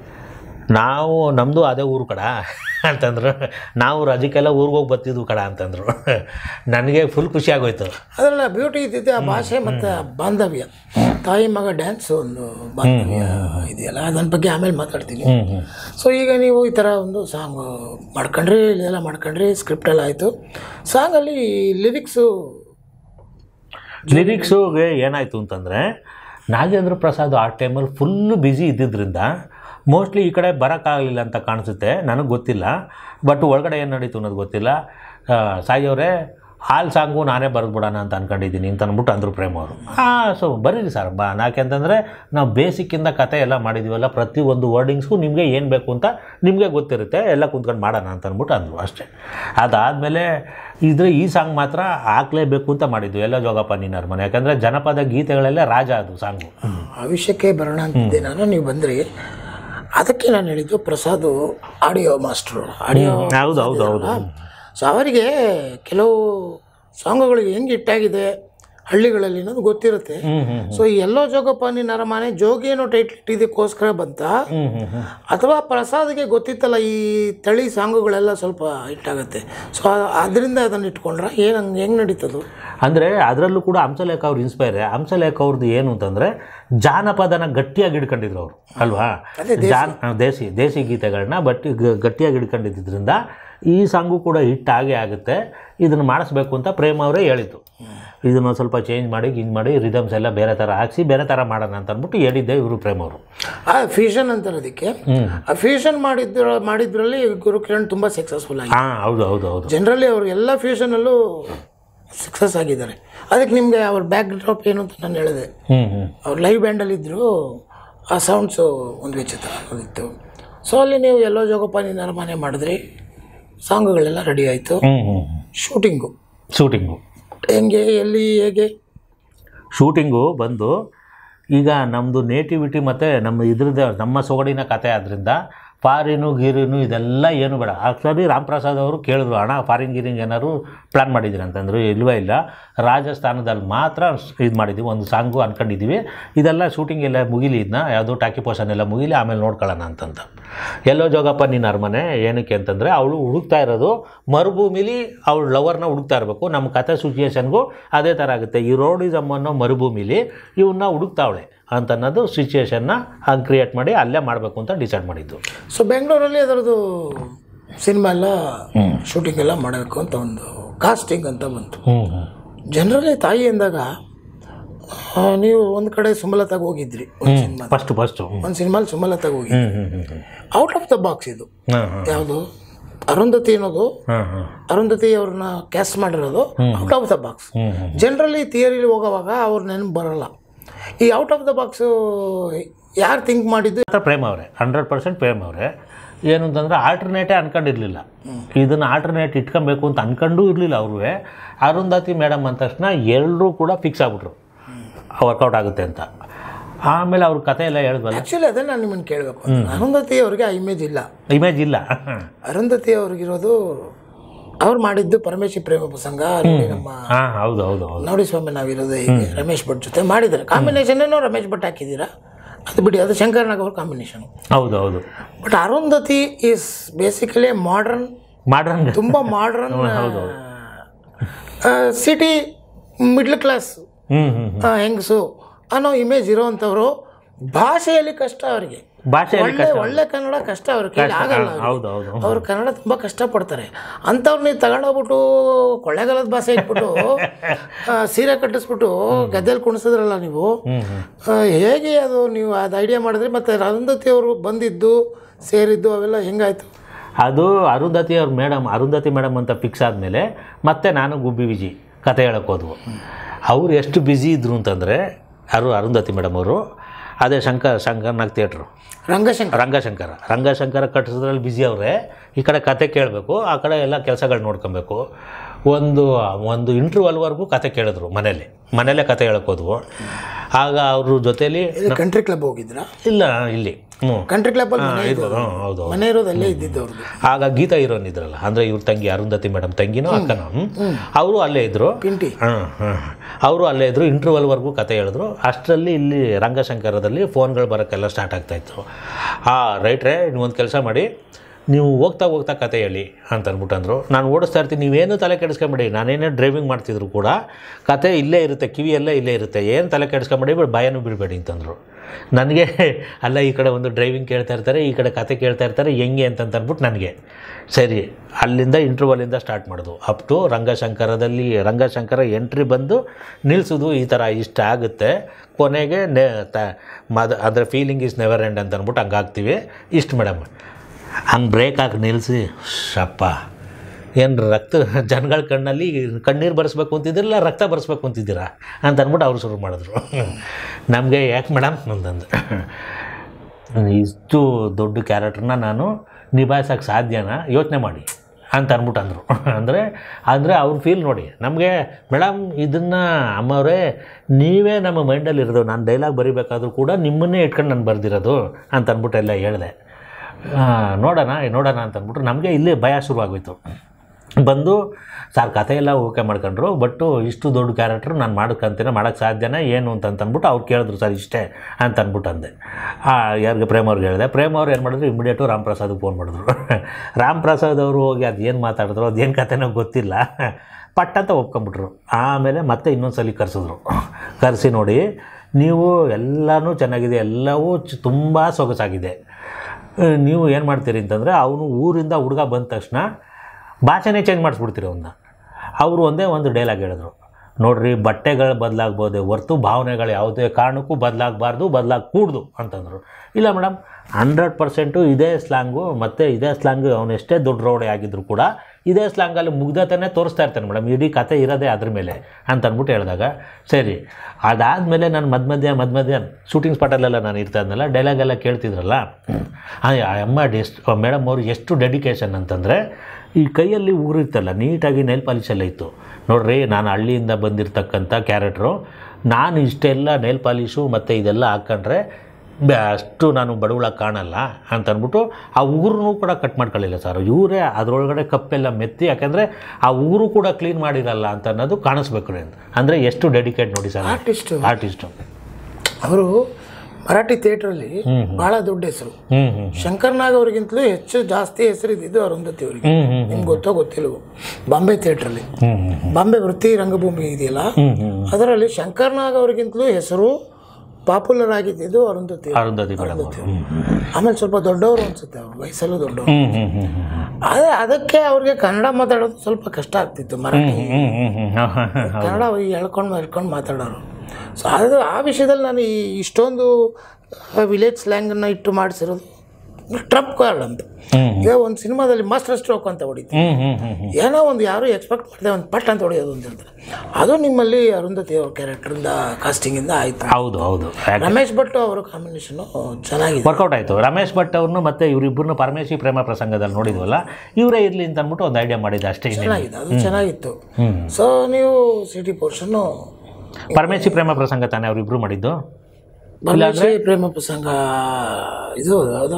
ನಾವು ನಮ್ಮದು ಅದೇ ಊರು ಕಡ ಅಂತಂದ್ರು ನಾವು ರಜಕ್ಕೆಲ್ಲ ಊರಿಗೆ ಹೋಗಿ ಬರ್ತಿದ್ವು ಕಡ ಅಂತಂದರು ನನಗೆ ಫುಲ್ ಖುಷಿ ಆಗೋಯ್ತು ಅದರಲ್ಲ ಬ್ಯೂಟಿ ಇದ್ದಿದ್ದೆ ಆ ಭಾಷೆ ಮತ್ತು ಆ ಬಾಂಧವ್ಯ ತಾಯಿ ಮಗ ಡ್ಯಾನ್ಸ್ ಒಂದು ಬಾಂಧವ್ಯ ಇದೆಯಲ್ಲ ಅದ್ರ ಬಗ್ಗೆ ಆಮೇಲೆ ಮಾತಾಡ್ತೀನಿ ಹ್ಞೂ ಹ್ಞೂ ಸೊ ಈಗ ನೀವು ಈ ಥರ ಒಂದು ಸಾಂಗ್ ಮಾಡ್ಕೊಂಡ್ರಿ ಇದೆಲ್ಲ ಮಾಡ್ಕೊಂಡ್ರಿ ಸ್ಕ್ರಿಪ್ಟ್ ಎಲ್ಲ ಆಯಿತು ಸಾಂಗಲ್ಲಿ ಲಿರಿಕ್ಸು ಲಿರಿಕ್ಸುಗೆ ಏನಾಯಿತು ಅಂತಂದರೆ ನಾಗೇಂದ್ರ ಪ್ರಸಾದ್ ಆ ಟೈಮಲ್ಲಿ ಫುಲ್ಲು ಬ್ಯುಸಿ ಇದ್ದಿದ್ದರಿಂದ ಮೋಸ್ಟ್ಲಿ ಈ ಕಡೆ ಬರೋಕ್ಕಾಗಲಿಲ್ಲ ಅಂತ ಕಾಣಿಸುತ್ತೆ ನನಗೆ ಗೊತ್ತಿಲ್ಲ ಬಟ್ ಒಳಗಡೆ ಏನು ನಡೀತು ಅನ್ನೋದು ಗೊತ್ತಿಲ್ಲ ಆ, ಸಾಯಿ ಅವರೇ ಹಾಲ್ ಸಾಂಗು ನಾನೇ ಬರೆದ್ಬಿಡೋಣ ಅಂತ ಅಂದ್ಕೊಂಡಿದ್ದೀನಿ ಅಂತ ಅಂದ್ಬಿಟ್ಟು ಅಂದರು ಪ್ರೇಮ್ ಅವರು ಹಾಂ ಸೊ ಬರೀರಿ ಸರ್ ಬಾ ಯಾಕೆಂತಂದರೆ ನಾವು ಬೇಸಿಕ್ಕಿಂದ ಕತೆ ಎಲ್ಲ ಮಾಡಿದ್ದೀವಲ್ಲ ಪ್ರತಿ ಒಂದು ವರ್ಡಿಂಗ್ಸ್ಗೂ ನಿಮಗೆ ಏನು ಬೇಕು ಅಂತ ನಿಮಗೆ ಗೊತ್ತಿರುತ್ತೆ ಎಲ್ಲ ಕುಂತ್ಕೊಂಡು ಮಾಡೋಣ ಅಂತ ಅಂದ್ಬಿಟ್ಟು ಅಂದರು ಅಷ್ಟೇ ಅದಾದಮೇಲೆ ಇದ್ರೆ ಈ ಸಾಂಗ್ ಮಾತ್ರ ಹಾಕ್ಲೇಬೇಕು ಅಂತ ಮಾಡಿದ್ವಿ ಎಲ್ಲ ಜೋಗಪ್ಪ ನೀನಾರ್ ಮನೆ ಯಾಕಂದರೆ ಜನಪದ ಗೀತೆಗಳೆಲ್ಲ ರಾಜ ಅದು ಸಾಂಗು ಆ ವಿಷಯಕ್ಕೆ ಬರೋಣ ಅಂತಿದ್ದೆ ನಾನು ನೀವು ಬಂದ್ರಿ ಅದಕ್ಕೆ ನಾನು ಹೇಳಿದ್ದು ಪ್ರಸಾದ್ ಆಡಿಯೋ ಮಾಸ್ಟ್ರು ಆಡಿಯೋ ಹೌದು ಹೌದು ಹೌದು ಸೊ ಅವರಿಗೆ ಕೆಲವು ಸಾಂಗುಗಳಿಗೆ ಹೆಂಗೆ ಹಿಟ್ಟಾಗಿದೆ ಹಳ್ಳಿಗಳಲ್ಲಿ ಅನ್ನೋದು ಗೊತ್ತಿರುತ್ತೆ ಹ್ಞೂ ಹ್ಞೂ ಸೊ ಈ ಎಲ್ಲೋ ಜೋಗಪ್ಪ ನಿನ್ನ ಅರಮನೆ ಜೋಗಿ ಅನ್ನೋ ಟೈಟ್ಲ್ ಇಟ್ಟಿದ್ದಕ್ಕೋಸ್ಕರ ಬಂತ ಹ್ಞೂ ಹ್ಞೂ ಹ್ಞೂ ಅಥವಾ ಪ್ರಸಾದ್ಗೆ ಗೊತ್ತಿತ್ತಲ್ಲ ಈ ತಳಿ ಸಾಂಗುಗಳೆಲ್ಲ ಸ್ವಲ್ಪ ಹಿಟ್ಟಾಗತ್ತೆ ಸೊ ಅದರಿಂದ ಅದನ್ನು ಇಟ್ಕೊಂಡ್ರ ಏನು ಹಂಗೆ ಹೆಂಗೆ ನಡೀತದು ಅಂದರೆ ಅದರಲ್ಲೂ ಕೂಡ ಹಂಸಲೇಖ ಅವ್ರು ಇನ್ಸ್ಪೈರ್ ಹಂಸಲೇಖ ಅವ್ರದ್ದು ಏನು ಅಂತಂದರೆ ಜಾನಪದನ ಗಟ್ಟಿಯಾಗಿ ಹಿಡ್ಕೊಂಡಿದ್ರು ಅವರು ಅಲ್ವಾ ಜಾನ್ ದೇಸಿ ದೇಸಿ ಗೀತೆಗಳನ್ನ ಬಟ್ ಗ- ಗಟ್ಟಿಯಾಗಿ ಹಿಡ್ಕೊಂಡಿದ್ದರಿಂದ ಈ ಸಾಂಗು ಕೂಡ ಹಿಟ್ ಆಗೇ ಆಗುತ್ತೆ ಇದನ್ನು ಮಾಡಿಸ್ಬೇಕು ಅಂತ ಪ್ರೇಮ್ ಅವರೇ ಹೇಳಿದ್ದು ಇದನ್ನು ಸ್ವಲ್ಪ ಚೇಂಜ್ ಮಾಡಿ ಹಿಂಗೆ ಮಾಡಿ ರಿದಮ್ಸ್ ಎಲ್ಲ ಬೇರೆ ಥರ ಹಾಕ್ಸಿ ಬೇರೆ ಥರ ಮಾಡೋಣ ಅಂತ ಅಂದ್ಬಿಟ್ಟು ಹೇಳಿದ್ದೆ ಇವರು ಪ್ರೇಮ್ ಅವರು ಆ ಫ್ಯೂಷನ್ ಅಂತಾರೆ ಅದಕ್ಕೆ ಆ ಫ್ಯೂಷನ್ ಮಾಡಿದ್ರ ಮಾಡಿದ್ರಲ್ಲಿ ಗುರುಕಿರಣ್ ತುಂಬ ಸಕ್ಸಸ್ಫುಲ್ ಆಗಿದೆ ಹಾಂ ಹೌದು ಹೌದು ಹೌದು ಜನರಲಿ ಅವರು ಎಲ್ಲ ಫ್ಯೂಷನಲ್ಲೂ ಸಕ್ಸಸ್ ಆಗಿದ್ದಾರೆ ಅದಕ್ಕೆ ನಿಮಗೆ ಅವ್ರ ಬ್ಯಾಕ್ ಡ್ರಾಪ್ ಏನು ಅಂತ ನಾನು ಹೇಳಿದೆ ಹ್ಞೂ ಹ್ಞೂ ಅವ್ರು ಲೈವ್ ಬ್ಯಾಂಡಲ್ಲಿದ್ದರು ಆ ಸೌಂಡ್ಸು ಒಂದು ವಿಚಿತ್ರ ಅನ್ನೋದಿತ್ತು ಸೊ ಅಲ್ಲಿ ನೀವು ಎಲ್ಲೋ ಜೋಗಪ್ಪ ನಿನ್ನ ಅರಮನೆ ಮಾಡಿದ್ರಿ ಸಾಂಗ್ಗಳೆಲ್ಲ ರೆಡಿ ಆಯಿತು ಹ್ಞೂ ಹ್ಞೂ ಶೂಟಿಂಗು ಶೂಟಿಂಗು ಹೆಂಗೆ ಎಲ್ಲಿ ಹೇಗೆ ಶೂಟಿಂಗು ಬಂದು ಈಗ ನಮ್ಮದು ನೇಟಿವಿಟಿ ಮತ್ತು ನಮ್ಮ ಇದ್ರದ್ದು ನಮ್ಮ ಸೊಗಡಿನ ಕತೆ ಆದ್ದರಿಂದ ಫಾರಿನು ಗೀರಿನು ಇದೆಲ್ಲ ಏನು ಬೇಡ ಆಕ್ಚುಲಿ ರಾಮ್ ಪ್ರಸಾದ್ ಅವರು ಕೇಳಿದ್ರು ಅಣ್ಣ ಫಾರಿನ್ ಗೀರಿಂಗ್ ಏನಾದ್ರು ಪ್ಲ್ಯಾನ್ ಮಾಡಿದ್ದೀರಿ ಅಂತಂದರು ಇಲ್ವೇ ಇಲ್ಲ ರಾಜಸ್ಥಾನದಲ್ಲಿ ಮಾತ್ರ ಇದು ಮಾಡಿದ್ದೀವಿ ಒಂದು ಸಾಂಗು ಅನ್ಕೊಂಡಿದ್ದೀವಿ ಇದೆಲ್ಲ ಶೂಟಿಂಗ್ ಎಲ್ಲ ಮುಗಿಲಿ ಇದನ್ನ ಯಾವುದೋ ಟಾಕಿ ಪೋಷನ್ ಎಲ್ಲ ಮುಗಿಲಿ ಆಮೇಲೆ ನೋಡ್ಕೊಳ್ಳೋಣ ಅಂತಂತ ಎಲ್ಲೋ ಜೋಗಪ್ಪ ನಿನ್ನ ಅರಮನೆ ಏನಕ್ಕೆ ಅಂತಂದರೆ ಅವಳು ಹುಡುಕ್ತಾ ಇರೋದು ಮರುಭೂಮಿಲಿ ಅವಳು ಲವರ್ನ ಹುಡುಕ್ತಾ ಇರಬೇಕು ನಮ್ಮ ಕತೆ ಸಿಚುಯೇಷನ್ಗೂ ಅದೇ ಥರ ಆಗುತ್ತೆ ಈ ರೋಡಿಸಮ್ ಅನ್ನೋ ಮರುಭೂಮಿಲಿ ಇವನ್ನ ಹುಡುಕ್ತಾವಳೆ ಅಂತ ಅನ್ನೋದು ಸಿಚುಯೇಷನ್ನ ಹಂಗೆ ಕ್ರಿಯೇಟ್ ಮಾಡಿ ಅಲ್ಲೇ ಮಾಡಬೇಕು ಅಂತ ಡಿಸೈಡ್ ಮಾಡಿದ್ದು ಸೊ ಬೆಂಗಳೂರಲ್ಲಿ ಅದರದ್ದು ಸಿನಿಮಾ ಎಲ್ಲ ಶೂಟಿಂಗ್ ಎಲ್ಲ ಮಾಡಬೇಕು ಅಂತ ಒಂದು ಕಾಸ್ಟಿಂಗ್ ಅಂತ ಬಂತು ಹ್ಞೂ ಹ್ಞೂ ಜನರಲಿ ತಾಯಿ ಎಂದಾಗ ಆ, ನೀವು ಒಂದು ಕಡೆ ಸುಮಲತಾಗ ಹೋಗಿದ್ರಿ ಒಂದು ಸಿನಿಮಾ ಫಸ್ಟು ಫಸ್ಟು ಹ್ಞೂ ಒಂದು ಸಿನಿಮಾಲಿ ಸುಮಲತಾಗ ಹೋಗಿದ್ರಿ ಹ್ಞೂ ಹ್ಞೂ ಹ್ಞೂ ಔಟ್ ಆಫ್ ದ ಬಾಕ್ಸ್ ಇದು ಹಾಂ ಹಾಂ ಯಾವುದು ಅರುಂಧತಿ ಅನ್ನೋದು ಹಾಂ ಹಾಂ ಅರುಂಧತಿ ಅವ್ರನ್ನ ಕ್ಯಾಸ್ಟ್ ಮಾಡಿರೋದು ಔಟ್ ಆಫ್ ದ ಬಾಕ್ಸ್ ಹ್ಞೂ ಹ್ಞೂ ಜನರಲಿ ಥಿಯರಿಲಿ ಹೋಗೋವಾಗ ಅವ್ರ ನೆನಪು ಬರಲ್ಲ ಈ ಔಟ್ ಆಫ್ ದ ಬಾಕ್ಸು ಯಾರು ಥಿಂಕ್ ಮಾಡಿದ್ದು ಮಾತ್ರ ಪ್ರೇಮ್ ಅವರೇ ಹಂಡ್ರೆಡ್ ಪರ್ಸೆಂಟ್ ಪ್ರೇಮ್ ಅವರೇ ಏನು ಅಂತಂದರೆ ಆಲ್ಟರ್ನೇಟೇ ಅನ್ಕೊಂಡಿರಲಿಲ್ಲ ಇದನ್ನು ಆಲ್ಟರ್ನೇಟ್ ಇಟ್ಕೊಬೇಕು ಅಂತ ಅನ್ಕೊಂಡೂ ಇರಲಿಲ್ಲ ಅವ್ರೂ ಅರುಂಧತಿ ಮೇಡಮ್ ಅಂದ ತಕ್ಷಣ ಎಲ್ಲರೂ ಕೂಡ ಫಿಕ್ಸ್ ಆಗ್ಬಿಟ್ರು ವರ್ಕೌಟ್ ಆಗುತ್ತೆ ಅಂತ ಆಮೇಲೆ ಅವ್ರ ಕತೆ ಎಲ್ಲ ಹೇಳಿದ್ವಲ್ಲ ಆ್ಯಕ್ಚುಲಿ ಅದೇ ನಾನು ನಿಮ್ಮನ್ನು ಕೇಳಬೇಕು ಅರುಂಧತಿ ಅವ್ರಿಗೆ ಆ ಇಮೇಜ್ ಇಲ್ಲ ಇಮೇಜ್ ಇಲ್ಲ ಅರುಂಧತಿ ಅವ್ರಿಗಿರೋದು ಅವ್ರು ಮಾಡಿದ್ದು ಪರಮೇಶಿ ಪ್ರೇಮ ಪ್ರಸಂಗ ಅಲ್ಲಿ ನಮ್ಮ ಹಾಂ ಹೌದು ಹೌದು ಹೌದು ನೋಡಿ ಸ್ವಾಮಿ ನಾವಿರೋದು ಹೀಗೆ ರಮೇಶ್ ಭಟ್ ಜೊತೆ ಮಾಡಿದ್ದಾರೆ ಕಾಂಬಿನೇಷನ್ನೇನೋ ರಮೇಶ್ ಭಟ್ ಹಾಕಿದ್ದೀರಾ ಅದು ಬಿಡಿ ಅದು ಶಂಕರ್ ನಾಗ್ ಅವ್ರ ಕಾಂಬಿನೇಷನ್ ಹೌದು ಹೌದು but Arundhati is basically modern ಮಾಡ್ರಂಗೆ ತುಂಬ ಮಾಡರ್ನ್ ಸಿಟಿ ಮಿಡ್ಲ್ ಕ್ಲಾಸ್ ಹ್ಞೂ ಹ್ಞೂ ಹೆಂಗಸು ಅನ್ನೋ ಇಮೇಜ್ ಇರೋವಂಥವ್ರು ಭಾಷೆಯಲ್ಲಿ ಕಷ್ಟ ಅವರಿಗೆ ಭಾಷೆಯಲ್ಲಿ ಒಳ್ಳೆ ಒಳ್ಳೆ ಕನ್ನಡ ಕಷ್ಟ ಅವ್ರ ಕೈಲಿ ಆಗಲ್ಲ ಅವ್ರಿಗೆ. ಹೌದು ಹೌದು ಅವ್ರು ಕನ್ನಡ ತುಂಬ ಕಷ್ಟಪಡ್ತಾರೆ ಅಂಥವ್ರು ನೀವು ತಗೊಂಡೋಗ್ಬಿಟ್ಟು ಕೊಳ್ಳೆಗಾಲದ ಭಾಷೆ ಇಟ್ಬಿಟ್ಟು ಆ, ಸೀರೆ ಕಟ್ಟಿಸ್ಬಿಟ್ಟು ಗದ್ದೆಲಿ ಕುಣಿಸಿದ್ರಲ್ಲ ನೀವು ಆ, ಹೇಗೆ ಅದು ನೀವು ಅದು ಐಡಿಯಾ ಮಾಡಿದ್ರಿ ಮತ್ತು ಅರುಂಧತಿ ಅವರು ಬಂದಿದ್ದು ಸೇರಿದ್ದು ಅವೆಲ್ಲ ಹೆಂಗಾಯ್ತು ಅದು ಅರುಂಧತಿ ಅವ್ರ ಮೇಡಮ್ ಅರುಂಧತಿ ಮೇಡಮ್ ಅಂತ ಫಿಕ್ಸ್ ಆದಮೇಲೆ ಮತ್ತೆ ನಾನು ಗುಬ್ಬಿ ವಿಜಿ ಕತೆ ಹೇಳಕ್ಕೆ ಹೋದ್ವು ಅವ್ರು ಎಷ್ಟು ಬ್ಯುಸಿ ಇದ್ರು ಅಂತಂದರೆ ಅರು ಅರುಂಧತಿ ಮೇಡಮ್ ಅವರು ಅದೇ ಶಂಕರ್ ಶಂಕರ್ನಾಗ್ ಥಿಯೇಟ್ರು ರಂಗಶಂಕರ್ ರಂಗಶಂಕರ ರಂಗಶಂಕರ ಕಟ್ಟಿಸೋದ್ರಲ್ಲಿ ಬ್ಯುಸಿ ಅವರೇ ಈ ಕಡೆ ಕತೆ ಕೇಳಬೇಕು ಆ ಕಡೆ ಎಲ್ಲ ಕೆಲಸಗಳು ನೋಡ್ಕೊಬೇಕು ಒಂದು ಒಂದು ಇಂಟರ್ವಲ್ವರೆಗೂ ಕತೆ ಕೇಳಿದ್ರು ಮನೇಲಿ ಮನೇಲೇ ಕತೆ ಹೇಳಕ್ಕೆ ಹೋದ್ವು ಆಗ ಅವ್ರ ಜೊತೇಲಿ ಕಂಟ್ರಿ ಕ್ಲಬ್ ಹೋಗಿದ್ರಾ ಇಲ್ಲ ಇಲ್ಲಿ ಹ್ಞೂ ಕಂಟ್ರಿ ಕ್ಲಬ್ಬಲ್ಲಿ ಮನೆ ಇದು ಹ್ಞೂ ಹೌದು ಮನೆ ಇರೋದು ಅಲ್ಲೇ ಇದ್ದಿದ್ದು ಅವ್ರದ್ದು ಆಗ ಗೀತಾ ಹೀರೋನ್ ಇದ್ರಲ್ಲ ಅಂದರೆ ಇವ್ರ ತಂಗಿ ಅರುಂಧತಿ ಮೇಡಮ್ ತಂಗಿನೋ ಅಕ್ಕನೋ ಅವರು ಅಲ್ಲೇ ಇದ್ದರು ಪಿಂಟಿ ಹಾಂ ಹಾಂ ಅವರು ಅಲ್ಲೇ ಇದ್ದರು ಇಂಟರ್ವಲ್ವರೆಗೂ ಕತೆ ಹೇಳಿದ್ರು ಅಷ್ಟರಲ್ಲಿ ಇಲ್ಲಿ ರಂಗಶಂಕರದಲ್ಲಿ ಫೋನ್ಗಳು ಬರೋಕ್ಕೆಲ್ಲ ಸ್ಟಾರ್ಟ್ ಆಗ್ತಾಯಿತ್ತು ಆ ರೈಟ್ರೇ ಒಂದು ಕೆಲಸ ಮಾಡಿ ನೀವು ಹೋಗ್ತಾ ಹೋಗ್ತಾ ಕತೆ ಹೇಳಿ ಅಂತ ಅಂದ್ಬಿಟ್ಟು ಅಂದರು ನಾನು ಓಡಿಸ್ತಾ ಇರ್ತೀನಿ ನೀವೇನು ತಲೆ ಕೆಡಿಸ್ಕೊಂಬೇಡಿ ನಾನೇನೇ ಡ್ರೈವಿಂಗ್ ಮಾಡ್ತಿದ್ರು ಕೂಡ ಕತೆ ಇಲ್ಲೇ ಇರುತ್ತೆ ಕಿವಿಯೆಲ್ಲ ಇಲ್ಲೇ ಇರುತ್ತೆ ಏನು ತಲೆ ಕೆಡಿಸ್ಕೊಂಬೇಡಿ ಬಟ್ ಭಯನೂ ಬಿಡಬೇಡಿ ಅಂತಂದರು ನನಗೆ ಅಲ್ಲ ಈ ಕಡೆ ಒಂದು ಡ್ರೈವಿಂಗ್ ಕೇಳ್ತಾ ಇರ್ತಾರೆ ಈ ಕಡೆ ಕತೆ ಕೇಳ್ತಾ ಇರ್ತಾರೆ ಹೆಂಗೆ ಅಂತ ಅಂದ್ಬಿಟ್ಟು ನನಗೆ ಸರಿ ಅಲ್ಲಿಂದ ಇಂಟರ್ವಲಿಂದ ಸ್ಟಾರ್ಟ್ ಮಾಡೋದು ಅಪ್ ಟು ರಂಗಶಂಕರದಲ್ಲಿ ರಂಗಶಂಕರ ಎಂಟ್ರಿ ಬಂದು ನಿಲ್ಲಿಸೋದು ಈ ಥರ ಇಷ್ಟ ಆಗುತ್ತೆ ಕೊನೆಗೆ ನೆ ತ ಮದ ಅಂದರೆ ಫೀಲಿಂಗ್ ಇಸ್ ನೆವರ್ ಎಂಡ್ ಅಂತ ಅಂದ್ಬಿಟ್ಟು ಹಂಗೆ ಹಾಕ್ತೀವಿ ಇಷ್ಟು ಮೇಡಮ್ ಹಂಗೆ ಬ್ರೇಕ್ ಹಾಕಿ ನಿಲ್ಲಿಸಿ ಶಪ್ಪ ಏನು ರಕ್ತ ಜನಗಳ ಕಣ್ಣಲ್ಲಿ ಕಣ್ಣೀರು ಬರೆಸ್ಬೇಕು ಅಂತಿದ್ದಿರಲ್ಲ ರಕ್ತ ಬರೆಸ್ಬೇಕು ಅಂತಿದ್ದೀರಾ ಅಂತ ಅಂದ್ಬಿಟ್ಟು ಅವ್ರು ಶುರು ಮಾಡಿದ್ರು ನಮಗೆ ಯಾಕೆ ಮೇಡಮ್ ಅಂತಂದು ಇಷ್ಟು ದೊಡ್ಡ ಕ್ಯಾರೆಕ್ಟ್ರನ್ನ ನಾನು ನಿಭಾಯಿಸೋಕ್ಕೆ ಸಾಧ್ಯನಾ ಯೋಚನೆ ಮಾಡಿ ಅಂತ ಅಂದ್ಬಿಟ್ಟು ಅಂದರು ಅಂದರೆ ಅಂದರೆ ಅವ್ರ ಫೀಲ್ ನೋಡಿ ನಮಗೆ ಮೇಡಮ್ ಇದನ್ನು ಅಮ್ಮವರೇ ನೀವೇ ನಮ್ಮ ಮೈಂಡಲ್ಲಿ ಇರೋದು ನಾನು ಡೈಲಾಗ್ ಬರಿಬೇಕಾದ್ರೂ ಕೂಡ ನಿಮ್ಮನ್ನೇ ಇಟ್ಕೊಂಡು ನಾನು ಬರೆದಿರೋದು ಅಂತ ಅಂದ್ಬಿಟ್ಟು ಎಲ್ಲ ಹೇಳಿದೆ ಆ, ನೋಡೋಣ ನೋಡೋಣ ಅಂತ ಅಂದ್ಬಿಟ್ಟು ನಮಗೆ ಇಲ್ಲಿ ಭಯ ಶುರುವಾಗೋಯ್ತು ಬಂದು ಸರ್ ಕತೆ ಎಲ್ಲ ಓಕೆ ಮಾಡ್ಕೊಂಡ್ರು ಬಟ್ಟು ಇಷ್ಟು ದೊಡ್ಡ ಕ್ಯಾರೆಕ್ಟ್ರ್ ನಾನು ಮಾಡೋಕ್ಕಂತೇನೆ ಮಾಡೋಕ್ಕೆ ಸಾಧ್ಯನಾ ಏನು ಅಂತ ಅಂದ್ಬಿಟ್ಟು ಅವ್ರು ಕೇಳಿದ್ರು ಸರ್ ಇಷ್ಟೇ ಅಂತ ಅಂದ್ಬಿಟ್ಟು ಅಂದೆ ಯಾರಿಗೆ ಪ್ರೇಮ್ ಅವ್ರಿಗೆ ಹೇಳಿದೆ ಪ್ರೇಮ್ ಅವ್ರು ಏನು ಮಾಡಿದ್ರು ಇಮಿಡಿಯೇಟು ರಾಮ್ ಪ್ರಸಾದ್ಗೆ ಫೋನ್ ಮಾಡಿದ್ರು ರಾಮ್ ಪ್ರಸಾದ್ ಅವರು ಹೋಗಿ ಅದು ಏನು ಮಾತಾಡಿದ್ರು ಅದೇನು ಕತೆನೋ ಗೊತ್ತಿಲ್ಲ ಪಟ್ ಅಂತ ಒಪ್ಕೊಂಬಿಟ್ರು ಆಮೇಲೆ ಮತ್ತೆ ಇನ್ನೊಂದು ಸಲ ಕರೆಸಿದ್ರು ಕರೆಸಿ ನೋಡಿ ನೀವು ಎಲ್ಲನೂ ಚೆನ್ನಾಗಿದೆ ಎಲ್ಲವೂ ಚ- ತುಂಬ ಸೊಗಸಾಗಿದೆ ಆ, ನೀವು ಏನು ಮಾಡ್ತೀರಿ ಅಂತಂದರೆ ಅವನು ಊರಿಂದ ಹುಡುಗ ಬಂದ ತಕ್ಷಣ ಭಾಷೆನೇ ಚೇಂಜ್ ಮಾಡಿಸ್ಬಿಡ್ತೀರಿ ಅವನ್ನ ಅವರು ಒಂದೇ ಒಂದು ಡೈಲಾಗ್ ಹೇಳಿದ್ರು ನೋಡ್ರಿ ಬಟ್ಟೆಗಳು ಬದಲಾಗ್ಬೋದೆ ಹೊರ್ತು ಭಾವನೆಗಳು ಯಾವುದೇ ಕಾರಣಕ್ಕೂ ಬದಲಾಗಬಾರ್ದು ಬದಲಾಗಕೂಡ್ದು ಅಂತಂದರು ಇಲ್ಲ ಮೇಡಮ್ ಹಂಡ್ರೆಡ್ ಪರ್ಸೆಂಟು ಇದೇ ಸ್ಲ್ಯಾಂಗು ಮತ್ತು ಇದೇ ಸ್ಲ್ಯಾಂಗು ಅವನು ಎಷ್ಟೇ ದೊಡ್ಡ ರೋಡೆ ಆಗಿದ್ರು ಕೂಡ ಇದೇ ಸ್ಲ್ಯಾಂಗಲ್ಲಿ ಮುಗ್ದತನೇ ತೋರಿಸ್ತಾ ಇರ್ತಾನೆ ಮೇಡಮ್ ಇಡೀ ಕತೆ ಇರೋದೇ ಅದ್ರ ಮೇಲೆ ಅಂತ ಅಂದ್ಬಿಟ್ಟು ಹೇಳಿದಾಗ ಸರಿ ಅದಾದಮೇಲೆ ನಾನು ಮಧ್ಯ ಮಧ್ಯ ಮಧ್ಯ ಮಧ್ಯ ಶೂಟಿಂಗ್ ಸ್ಪಾಟಲ್ಲೆಲ್ಲ ನಾನು ಇರ್ತಾ ಇದ್ನಲ್ಲ ಡೈಲಾಗ್ ಎಲ್ಲ ಕೇಳ್ತಿದ್ರಲ್ಲ ಆ ಆ ಅಮ್ಮ ಎಷ್ಟು ಮೇಡಮ್ ಅವರು ಎಷ್ಟು ಡೆಡಿಕೇಶನ್ ಅಂತಂದರೆ ಈ ಕೈಯಲ್ಲಿ ಉಗುರಿರ್ತಲ್ಲ ನೀಟಾಗಿ ನೈಲ್ ಪಾಲಿಶ್ ಎಲ್ಲ ಇತ್ತು ನೋಡ್ರಿ ನಾನು ಹಳ್ಳಿಯಿಂದ ಬಂದಿರತಕ್ಕಂಥ ಕ್ಯಾರೆಕ್ಟ್ರು ನಾನು ಇಷ್ಟೆಲ್ಲ ನೈಲ್ ಪಾಲಿಶು ಮತ್ತು ಇದೆಲ್ಲ ಹಾಕ್ಕೊಂಡ್ರೆ ಬ- ಅಷ್ಟು ನಾನು ಬಡವಳ ಕಾಣಲ್ಲ ಅಂತ ಅಂದ್ಬಿಟ್ಟು ಆ ಉಗುರನ್ನು ಕೂಡ ಕಟ್ ಮಾಡ್ಕೊಳ್ಳಿಲ್ಲ ಸರ್ ಇವರೇ ಅದರೊಳಗಡೆ ಕಪ್ಪೆಲ್ಲ ಮೆತ್ತಿ ಯಾಕಂದರೆ ಆ ಉಗುರು ಕೂಡ ಕ್ಲೀನ್ ಮಾಡಿರಲ್ಲ ಅಂತ ಅನ್ನೋದು ಕಾಣಿಸ್ಬೇಕು ಅಂತ ಅಂದರೆ ಎಷ್ಟು ಡೆಡಿಕೇಟ್ ನೋಡಿ ಸರ್ ಆರ್ಟಿಸ್ಟು ಆರ್ಟಿಸ್ಟು ಅವರು ಮರಾಠಿ ಥಿಯೇಟ್ರಲ್ಲಿ ಬಹಳ ದೊಡ್ಡ ಹೆಸರು ಹ್ಞೂ ಹ್ಞೂ ಶಂಕರ್ ನಾಗ್ ಅವ್ರಿಗಿಂತಲೂ ಹೆಚ್ಚು ಜಾಸ್ತಿ ಹೆಸರು ಇದ್ದಿದ್ದು ಅರುಂಧತಿ ಅವರಿಗೆ ಹ್ಞೂ ಹ್ಞೂ ನಿಮ್ಗೆ ಗೊತ್ತೋ ಗೊತ್ತಿಲ್ವೋ ಬಾಂಬೆ ಥಿಯೇಟ್ರಲ್ಲಿ ಹ್ಞೂ ಹ್ಞೂ ಬಾಂಬೆ ವೃತ್ತಿ ರಂಗಭೂಮಿ ಇದೆಯಲ್ಲ ಹ್ಞೂ ಹ್ಞೂ ಅದರಲ್ಲಿ ಶಂಕರ್ ನಾಗ್ ಅವ್ರಿಗಿಂತಲೂ ಹೆಸರು ಪಾಪ್ಯುಲರ್ ಆಗಿದ್ದು ಅರುಂಧತಿ ಅವ್ರು. ಅರುಂಧತಿ ಮೇಡಮ್ ಅವರು ಹ್ಞೂ ಆಮೇಲೆ ಸ್ವಲ್ಪ ದೊಡ್ಡವರು ಅನ್ಸುತ್ತೆ ಅವ್ರು ವಯಸ್ಸಲ್ಲೂ ದೊಡ್ಡವರು ಹ್ಞೂ ಹ್ಞೂ ಹ್ಞೂ ಹ್ಞೂ ಆದರೆ ಅದಕ್ಕೆ ಅವ್ರಿಗೆ ಕನ್ನಡ ಮಾತಾಡೋದು ಸ್ವಲ್ಪ ಕಷ್ಟ ಆಗ್ತಿತ್ತು ಮರಾಠಿ ಹ್ಞೂ ಹ್ಞೂ ಹ್ಞೂ ಹಾಂ ಹಾಂ ಕನ್ನಡ ಎಳ್ಕೊಂಡು ಎಳ್ಕೊಂಡು ಮಾತಾಡೋರು ಸೊ ಅದು ಆ ವಿಷಯದಲ್ಲಿ ನಾನು ಈ ಇಷ್ಟೊಂದು ವಿಲೇಜ್ ಸ್ಲ್ಯಾಂಗನ್ನು ಇಟ್ಟು ಮಾಡಿಸಿರೋದು ಟ್ರಂಪ್ ಕಾರ್ಡ್ ಅಂತ ಹ್ಮ್. ಈಗ ಒಂದು ಸಿನಿಮಾದಲ್ಲಿ ಮಾಸ್ಟರ್ ಸ್ಟ್ರೋಕ್ ಅಂತ ಹೊಡಿತು ಹ್ಞೂ ಹ್ಞೂ ಹ್ಞೂ ಹ್ಞೂ ಏನೋ ಒಂದು ಯಾರು ಎಕ್ಸ್ಪೆಕ್ಟ್ ಮಾಡಿದೆ ಒಂದು ಪಟ್ ಅಂತ ಹೊಡೆಯೋದು ಅಂತ ಹೇಳ್ತಾರೆ ಅದು ನಿಮ್ಮಲ್ಲಿ ಅರುಂಧತಿ ಅವ್ರ ಕ್ಯಾರೆಕ್ಟರಿಂದ ಕಾಸ್ಟಿಂಗಿಂದ ಆಯಿತು ಹೌದು ಹೌದು ರಮೇಶ್ ಭಟ್ ಅವರ ಕಾಂಬಿನೇಷನು ಚೆನ್ನಾಗಿದೆ ವರ್ಕೌಟ್ ಆಯಿತು ರಮೇಶ್ ಭಟ್ ಅವ್ರನ್ನು ಮತ್ತೆ ಇವರಿಬ್ಬರನ್ನ ಪರಮೇಶಿ ಪ್ರೇಮ ಪ್ರಸಂಗದಲ್ಲಿ ನೋಡಿದ್ವಲ್ಲ ಇವರೇ ಇರಲಿ ಅಂತ ಅಂದ್ಬಿಟ್ಟು ಒಂದು ಐಡಿಯಾ ಮಾಡಿದ್ದೆ ಅಷ್ಟೇ ಇನ್ನೇನು ಚೆನ್ನಾಗಿದೆ ಅದು ಚೆನ್ನಾಗಿತ್ತು ಹ್ಞೂ ಸೊ ನೀವು ಸಿಟಿ ಪೋರ್ಷನ್ನು ಪರಮೇಶಿ ಪ್ರೇಮ ಪ್ರಸಂಗ ತಾನೇ ಅವರಿಬ್ಬರು ಮಾಡಿದ್ದು ಬಲ್ಲಾಶ್ರೀ ಪ್ರೇಮ ಪ್ರಸಂಗ ಇದು ಯಾವುದು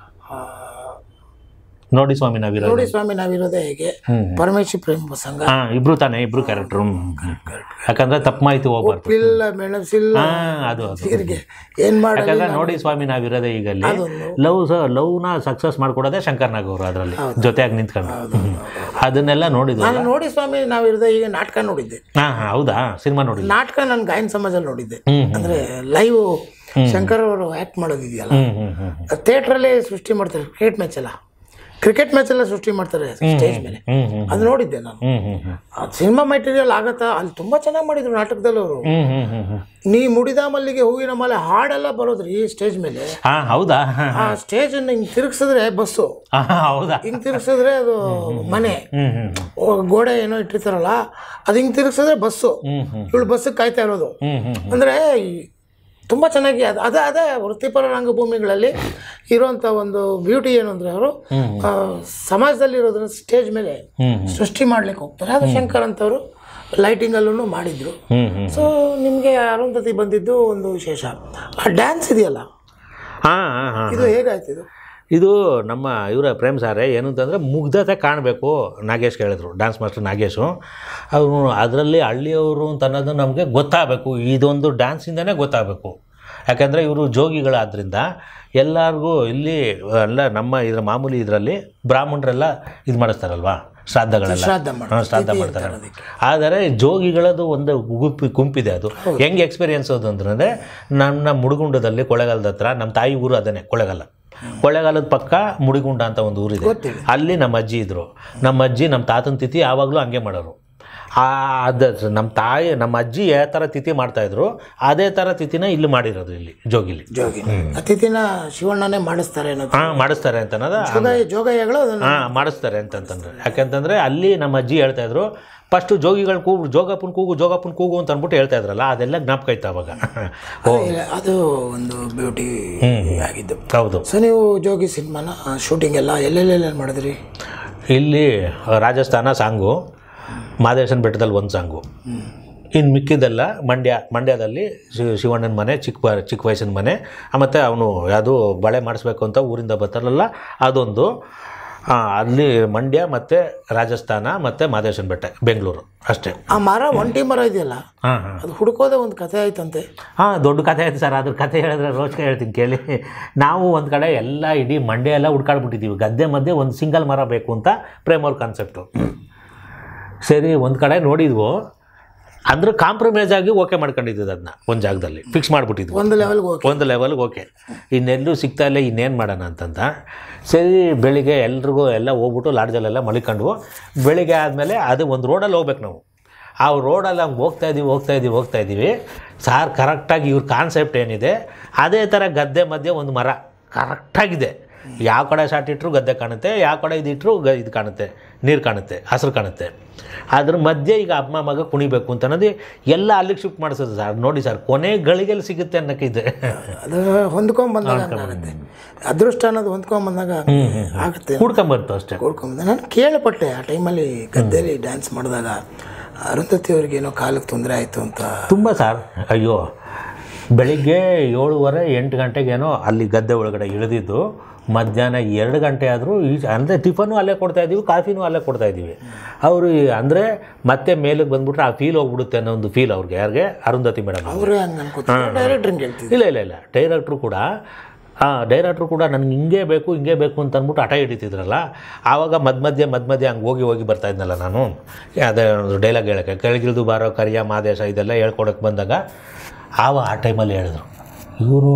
ನೋಡಿ ಸ್ವಾಮಿ ನಾವಿರೋ ನೋಡಿ ಸ್ವಾಮಿ ನಾವಿರೋದೇ ಹೇಗೆ ಪರಮೇಶಿ ಪ್ರೇಮ ಪ್ರಸಂಗ ಹಾಂ ಇಬ್ರು ತಾನೇ ಇಬ್ರು ಕ್ಯಾರೆಕ್ಟ್ರು ಯಾಕಂದ್ರೆ ತಪ್ಪು ಮಾಹಿತಿ ಹೋಗ್ಬಾರ್ದು ಪಿಲ್ಲ ಮೆಣಸಿಲ್ಲ ಹಾಂ ಅದು ಅದು ಜೀರಿಗೆ ಏನ್ ಮಾಡಲಿ ಯಾಕಂದ್ರೆ ನೋಡಿ ಸ್ವಾಮಿ ನಾವಿರೋದೇ ಈಗ ಅಲ್ಲಿ ಲವ್ ಸ ಲವ್ನ ಸಕ್ಸಸ್ ಮಾಡ್ಕೊಡೋದೇ ಶಂಕರ್ ನಾಗ್ ಅವರು ಅದರಲ್ಲಿ ಜೊತೆಯಾಗಿ ನಿಂತ್ಕೊಂಡು ಅದನ್ನೆಲ್ಲ ನೋಡಿದ್ವು ನಾನು ನೋಡಿ ಸ್ವಾಮಿ ನಾವಿರೋದೇ ಈಗ ನಾಟಕ ನೋಡಿದ್ದೆ ಹಾಂ ಹಾಂ ಹೌದಾ ಸಿನಿಮಾ ನೋಡಿಲ್ಲ ನಾಟಕ ನಾನು ಗಾಯನ ಸಮಾಜಲ್ಲಿ ನೋಡಿದ್ದೆ ಹ್ಮ್, ಅಂದ್ರೆ ಲೈವ್ ಶಂಕರ್ ಅವರು ಆಕ್ಟ್ ಮಾಡೋದಿದೆಯಲ್ಲ ಹ್ಞೂ ಹ್ಞೂ ಹ್ಞೂ ಥಿಯೇಟ್ರಲ್ಲೇ ಸೃಷ್ಟಿ ಮಾಡ್ತಾರೆ ಕ್ರಿಕೆಟ್ ಮ್ಯಾಚ್ ಎಲ್ಲ ಕ್ರಿಕೆಟ್ ಮ್ಯಾಚ್ ಎಲ್ಲ ಸೃಷ್ಟಿ ಮಾಡ್ತಾರೆ ಸ್ಟೇಜ್ ಮೇಲೆ ಹ್ಞೂ ಹ್ಞೂ ಅದು ನೋಡಿದ್ದೆ ನಾನು ಹ್ಞೂ ಹ್ಞೂ ಹ್ಞೂ ಅದು ಸಿನಿಮಾ ಮೆಟೀರಿಯಲ್ ಆಗತ್ತಾ ಅಲ್ಲಿ ತುಂಬಾ ಚೆನ್ನಾಗಿ ಮಾಡಿದ್ರು ನಾಟಕದಲ್ಲಿ ಅವರು ಹ್ಞೂ ಹ್ಞೂ ಹ್ಞೂ ಹ್ಞೂ ನೀ ಮುಡಿದ ಮಲ್ಲಿಗೆ ಹೂವಿನ ಮಾಲೆ ಹಾಡೆಲ್ಲ ಬರೋದ್ರಿ ಸ್ಟೇಜ್ ಮೇಲೆ ಹಾಂ ಹೌದಾ ಹಾಂ ಆ ಸ್ಟೇಜ್ ಹಿಂಗ್ ತಿರುಗಿಸಿದ್ರೆ ಬಸ್ಸು ಹೌದಾ ಹಿಂಗ್ ತಿರುಗಿಸಿದ್ರೆ ಅದು ಮನೆ ಹ್ಞೂ ಹ್ಞೂ ಓ, ಗೋಡೆ ಏನೋ ಇಟ್ಟಿರ್ತಾರಲ್ಲ ಅದು ಹಿಂಗ್ ತಿರುಗಿಸಿದ್ರೆ ಬಸ್ಸು ಹ್ಞೂ ಹ್ಞೂ ಇವಳು ಬಸ್ಸಿಗೆ ಕಾಯ್ತಾ ಇರೋದು ಹ್ಞೂ ಹ್ಞೂ ಅಂದ್ರೆ ಈ- ತುಂಬಾ ಚೆನ್ನಾಗಿ ಅದು ಅದೇ ಅದೇ ವೃತ್ತಿಪರ ರಂಗಭೂಮಿಗಳಲ್ಲಿ ಇರುವಂತ ಒಂದು ಬ್ಯೂಟಿ ಏನು ಅಂದ್ರೆ ಅವರು ಸಮಾಜದಲ್ಲಿ ಇರೋದನ್ನ ಸ್ಟೇಜ್ ಮೇಲೆ ಹ್ಞೂ ಸೃಷ್ಟಿ ಮಾಡ್ಲಿಕ್ಕೆ ಹೋಗ್ತಾರೆ ಅದು ಶಂಕರ್ ಅಂತವರು ಲೈಟಿಂಗಲ್ಲೂ ಮಾಡಿದ್ರು ಹ್ಞೂ ಹ್ಞೂ ಸೊ ನಿಮಗೆ ಅರುಂಧತಿ ಬಂದಿದ್ದು ಒಂದು ವಿಶೇಷ ಆ ಡ್ಯಾನ್ಸ್ ಇದೆಯಲ್ಲ ಹಾಂ ಹಾಂ ಹಾಂ ಇದು ಹೇಗಾಯ್ತು ಇದು ಇದು ನಮ್ಮ ಇವರ ಪ್ರೇಮ್ ಸಾರೇ ಏನು ಅಂತಂದರೆ ಮುಗ್ಧತೆ ಕಾಣಬೇಕು ನಾಗೇಶ್ ಹೇಳಿದ್ರು ಡ್ಯಾನ್ಸ್ ಮಾಸ್ಟರ್ ನಾಗೇಶು ಅವನು ಅದರಲ್ಲಿ ಹಳ್ಳಿಯವರು ಅಂತ ಅನ್ನೋದು ನಮಗೆ ಗೊತ್ತಾಗಬೇಕು ಇದೊಂದು ಡ್ಯಾನ್ಸಿಂದನೇ ಗೊತ್ತಾಗಬೇಕು ಯಾಕಂದರೆ ಇವರು ಜೋಗಿಗಳಾದ್ರಿಂದ ಎಲ್ಲರಿಗೂ ಇಲ್ಲಿ ಎಲ್ಲ ನಮ್ಮ ಇದ್ರ ಮಾಮೂಲಿ ಇದರಲ್ಲಿ ಬ್ರಾಹ್ಮಣರೆಲ್ಲ ಇದು ಮಾಡಿಸ್ತಾರಲ್ವಾ ಶ್ರಾದ್ದಗಳೆಲ್ಲ ಶ್ರಾದ್ದ ಮಾಡ್ತಾರೆ. ಹಾಂ ಶ್ರಾದ್ದ ಮಾಡ್ತಾರೆ ಆದರೆ ಜೋಗಿಗಳದು ಒಂದು ಗುಂಪು ಗುಂಪಿದೆ ಅದು ಹೆಂಗೆ ಎಕ್ಸ್ಪೀರಿಯನ್ಸ್ ಅದು ಅಂತಂದರೆ ನಮ್ಮ ಮುಡುಗುಂಡದಲ್ಲಿ ಕೊಳ್ಳೆಗಾಲದ ಹತ್ರ ನಮ್ಮ ತಾಯಿ ಊರು ಅದನ್ನೇ ಕೊಳ್ಳೆಗಾಲ ಕೊಳ್ಳೆಗಾಲದ ಪಕ್ಕ ಮುಡಿಗುಂಡ ಅಂತ ಒಂದು ಊರಿದೆ ಗೊತ್ತಿದೆ. ಅಲ್ಲಿ ನಮ್ಮ ಅಜ್ಜಿ ಇದ್ದರು ನಮ್ಮ ಅಜ್ಜಿ ನಮ್ಮ ತಾತನ ತಿಥಿ ಯಾವಾಗಲೂ ಹಂಗೆ ಮಾಡೋರು ಆ ಅದು ನಮ್ಮ ತಾಯಿ ನಮ್ಮ ಅಜ್ಜಿ ಯಾವ ಥರ ತಿಥಿ ಮಾಡ್ತಾಯಿದ್ರು ಅದೇ ಥರ ತಿಥಿನ ಇಲ್ಲಿ ಮಾಡಿರೋದು ಇಲ್ಲಿ ಜೋಗಿಲಿ ಜೋಗಿ ಅತಿಥಿನ ಶಿವಣ್ಣನೇ ಮಾಡಿಸ್ತಾರೆ ಅನ್ನೋದು ಹಾಂ ಮಾಡಿಸ್ತಾರೆ ಅಂತ ಅನ್ನೋದು ಜೋಗ ಜೋಗಯ್ಯಗಳು ಅದನ್ನ ಹಾಂ ಮಾಡಿಸ್ತಾರೆ ಅಂತಂತಂದ್ರೆ ಯಾಕೆಂತಂದರೆ ಅಲ್ಲಿ ನಮ್ಮ ಅಜ್ಜಿ ಹೇಳ್ತಾ ಇದ್ರು ಫಸ್ಟು ಜೋಗಿಗಳ ಕೂಗು ಜೋಗಪ್ಪನ ಕೂಗು ಜೋಗಪ್ಪನ ಕೂಗು ಅಂತ ಅಂದ್ಬಿಟ್ಟು ಹೇಳ್ತಾ ಇದ್ರಲ್ಲ ಅದೆಲ್ಲ ಜ್ಞಾಪಕ ಇತ್ತು ಅವಾಗ ಓ ಅದು ಒಂದು ಬ್ಯೂಟಿ ಆಗಿದ್ದು ಹೌದು ಸೊ ನೀವು ಜೋಗಿ ಸಿನಿಮಾನ ಶೂಟಿಂಗ್ ಎಲ್ಲ ಎಲ್ಲೆಲ್ಲೆಲ್ಲ ಮಾಡಿದ್ರಿ ಇಲ್ಲಿ ರಾಜಸ್ಥಾನ ಸಾಂಗು ಮಾದೇಶನ್ ಬೆಟ್ಟದಲ್ಲಿ ಒಂದು ಸಾಂಗು ಇನ್ನು ಮಿಕ್ಕಿದೆಲ್ಲ ಮಂಡ್ಯ ಮಂಡ್ಯದಲ್ಲಿ ಶಿ- ಶಿವಣ್ಣನ ಮನೆ ಚಿಕ್ಕ ಬ- ಚಿಕ್ಕ ವಯಸ್ಸಿನ ಮನೆ ಮತ್ತು ಅವನು ಯಾವುದು ಬಳೆ ಮಾಡಿಸ್ಬೇಕು ಅಂತ ಊರಿಂದ ಬರ್ತಾರಲ್ಲ ಅದೊಂದು ಆ, ಅಲ್ಲಿ ಮಂಡ್ಯ ಮತ್ತು ರಾಜಸ್ಥಾನ ಮತ್ತು ಮಾದೇಶನ್ ಬೆಟ್ಟ ಬೆಂಗಳೂರು ಅಷ್ಟೇ ಆ ಮರ ಒಂಟಿ ಮರ ಇದೆಯಲ್ಲ ಹಾಂ ಹಾಂ ಅದು ಹುಡುಕೋದೇ ಒಂದು ಕಥೆ ಆಯ್ತಂತೆ ಹಾಂ ದೊಡ್ಡ ಕಥೆ ಆಯ್ತು ಸರ್ ಅದ್ರ ಕಥೆ ಹೇಳಿದ್ರೆ ರೋಚಕ ಹೇಳ್ತೀನಿ ಕೇಳಿ ನಾವು ಒಂದು ಕಡೆ ಎಲ್ಲ ಇಡೀ ಮಂಡ್ಯ ಎಲ್ಲ ಹುಡ್ಕಾಡ್ಬಿಟ್ಟಿದ್ದೀವಿ ಗದ್ದೆ ಮಧ್ಯೆ ಒಂದು ಸಿಂಗಲ್ ಮರ ಬೇಕು ಅಂತ ಪ್ರೇಮ್ ಅವ್ರ ಕಾನ್ಸೆಪ್ಟು ಸರಿ ಒಂದು ಕಡೆ ನೋಡಿದ್ವು ಅಂದ್ರೆ ಕಾಂಪ್ರಮೈಸ್ ಆಗಿ ಓಕೆ ಮಾಡ್ಕೊಂಡಿದ್ದು ಅದನ್ನ ಒಂದು ಜಾಗದಲ್ಲಿ ಫಿಕ್ಸ್ ಮಾಡಿಬಿಟ್ಟಿದ್ವಿ ಒಂದು ಲೆವೆಲ್ಗೆ ಹೋಗಿ ಒಂದು ಲೆವೆಲ್ಗೆ ಓಕೆ ಇನ್ನೆಲ್ಲೂ ಸಿಗ್ತಾ ಇಲ್ಲ ಇನ್ನೇನು ಮಾಡೋಣ ಅಂತಂತ ಸರಿ ಬೆಳಿಗ್ಗೆ ಎಲ್ರಿಗೂ ಎಲ್ಲ ಹೋಗ್ಬಿಟ್ಟು ಲಾಡ್ಜಲ್ಲೆಲ್ಲ ಮಲಿಕೊಂಡ್ವು ಬೆಳಿಗ್ಗೆ ಆದಮೇಲೆ ಅದು ಒಂದು ರೋಡಲ್ಲಿ ಹೋಗ್ಬೇಕು ನಾವು ಆ ರೋಡಲ್ಲಿ ಹಂಗೆ ಹೋಗ್ತಾ ಇದೀವಿ ಹೋಗ್ತಾ ಇದೀವಿ ಹೋಗ್ತಾ ಇದ್ದೀವಿ ಸಾರ್ ಕರೆಕ್ಟಾಗಿ ಇವ್ರ ಕಾನ್ಸೆಪ್ಟ್ ಏನಿದೆ ಅದೇ ಥರ ಗದ್ದೆ ಮಧ್ಯೆ ಒಂದು ಮರ ಕರೆಕ್ಟಾಗಿದೆ ಯಾವ ಕಡೆ ಶಾಟ್ ಇಟ್ಟರು ಗದ್ದೆ ಕಾಣುತ್ತೆ ಯಾವ ಕಡೆ ಇದಿಟ್ಟರು ಗ ಇದು ಕಾಣುತ್ತೆ ನೀರು ಕಾಣುತ್ತೆ ಹಸಿರು ಕಾಣುತ್ತೆ ಅದ್ರ ಮಧ್ಯೆ ಈಗ ಅಮ್ಮ ಮಗ ಕುಣಿಬೇಕು ಅಂತ ಅನ್ನೋದು ಎಲ್ಲ ಅಲ್ಲಿಗೆ ಶಿಫ್ಟ್ ಮಾಡಿಸೋದು ಸರ್ ನೋಡಿ ಸರ್ ಕೊನೆ ಗಳಿಗೆಲ್ಲಿ ಸಿಗುತ್ತೆ ಅನ್ನೋಕ್ಕಿದೆ ಅದು ಹೊಂದ್ಕೊಂಡ್ ಬಂದಾಗ ಹಂಗಾಗುತ್ತೆ ಅದೃಷ್ಟ ಅನ್ನೋದು ಹೊಂದ್ಕೊಂಡ್ ಬಂದಾಗ ಆಗುತ್ತೆ ಕೂಡ್ಕೊಂಬರ್ತು ಅಷ್ಟೇ ಕೂಡ್ಕೊಂಬಂದ ನಾನು ಕೇಳಪಟ್ಟೆ ಆ ಟೈಮಲ್ಲಿ ಗದ್ದೆಯಲ್ಲಿ ಡ್ಯಾನ್ಸ್ ಮಾಡಿದಾಗ ಅರುಂಧತಿ ಅವ್ರಿಗೆ ಏನೋ ಕಾಲಕ್ಕೆ ತೊಂದರೆ ಆಯಿತು ಅಂತ ತುಂಬ ಸರ್ ಅಯ್ಯೋ ಬೆಳಿಗ್ಗೆ ಏಳುವರೆ ಎಂಟು ಗಂಟೆಗೇನೋ ಅಲ್ಲಿ ಗದ್ದೆ ಒಳಗಡೆ ಇಳಿದಿದ್ದು ಮಧ್ಯಾಹ್ನ ಎರಡು ಗಂಟೆ ಆದರೂ ಈ ಅಂದರೆ ಟಿಫನು ಅಲ್ಲೇ ಕೊಡ್ತಾ ಇದ್ದೀವಿ ಕಾಫಿನೂ ಅಲ್ಲೇ ಕೊಡ್ತಾ ಇದ್ದೀವಿ ಅವರು ಅಂದರೆ ಮತ್ತೆ ಮೇಲಕ್ಕೆ ಬಂದ್ಬಿಟ್ರೆ ಆ ಫೀಲ್ ಹೋಗ್ಬಿಡುತ್ತೆ ಅನ್ನೋ ಒಂದು ಫೀಲ್ ಅವ್ರಿಗೆ ಯಾರಿಗೆ ಅರುಂಧತಿ ಮೇಡಮ್ ಅವರೇ ಹಂಗೆ ಅನ್ಕೋತಾರೆ ಡೈರೆಕ್ಟ್ರಿಗೆ ಹೇಳ್ತಿದ್ರು ಇಲ್ಲ ಇಲ್ಲ ಇಲ್ಲ ಡೈರೆಕ್ಟ್ರು ಕೂಡ ಆ ಡೈರೆಕ್ಟ್ರು ಕೂಡ ನನಗೆ ಹಿಂಗೆ ಬೇಕು ಹಿಂಗೆ ಬೇಕು ಅಂತ ಅಂದ್ಬಿಟ್ಟು ಹಠ ಹಿಡಿತಿದ್ರಲ್ಲ ಆವಾಗ ಮಧ್ಯ ಮಧ್ಯೆ ಮಧ್ಯ ಮಧ್ಯೆ ಹಂಗೆ ಹೋಗಿ ಹೋಗಿ ಬರ್ತಾ ಇದ್ನಲ್ಲ ನಾನು ಅದೇ ಒಂದು ಡೈಲಾಗ್ ಹೇಳೋಕ್ಕೆ ಕೆಳಗಿಳಿದು ಬಾರೋ ಕರಿಯ ಮಾದೇಶ ಇದೆಲ್ಲ ಹೇಳ್ಕೊಡಕ್ಕೆ ಬಂದಾಗ ಆವ ಆ ಟೈಮಲ್ಲಿ ಹೇಳಿದ್ರು ಇವರು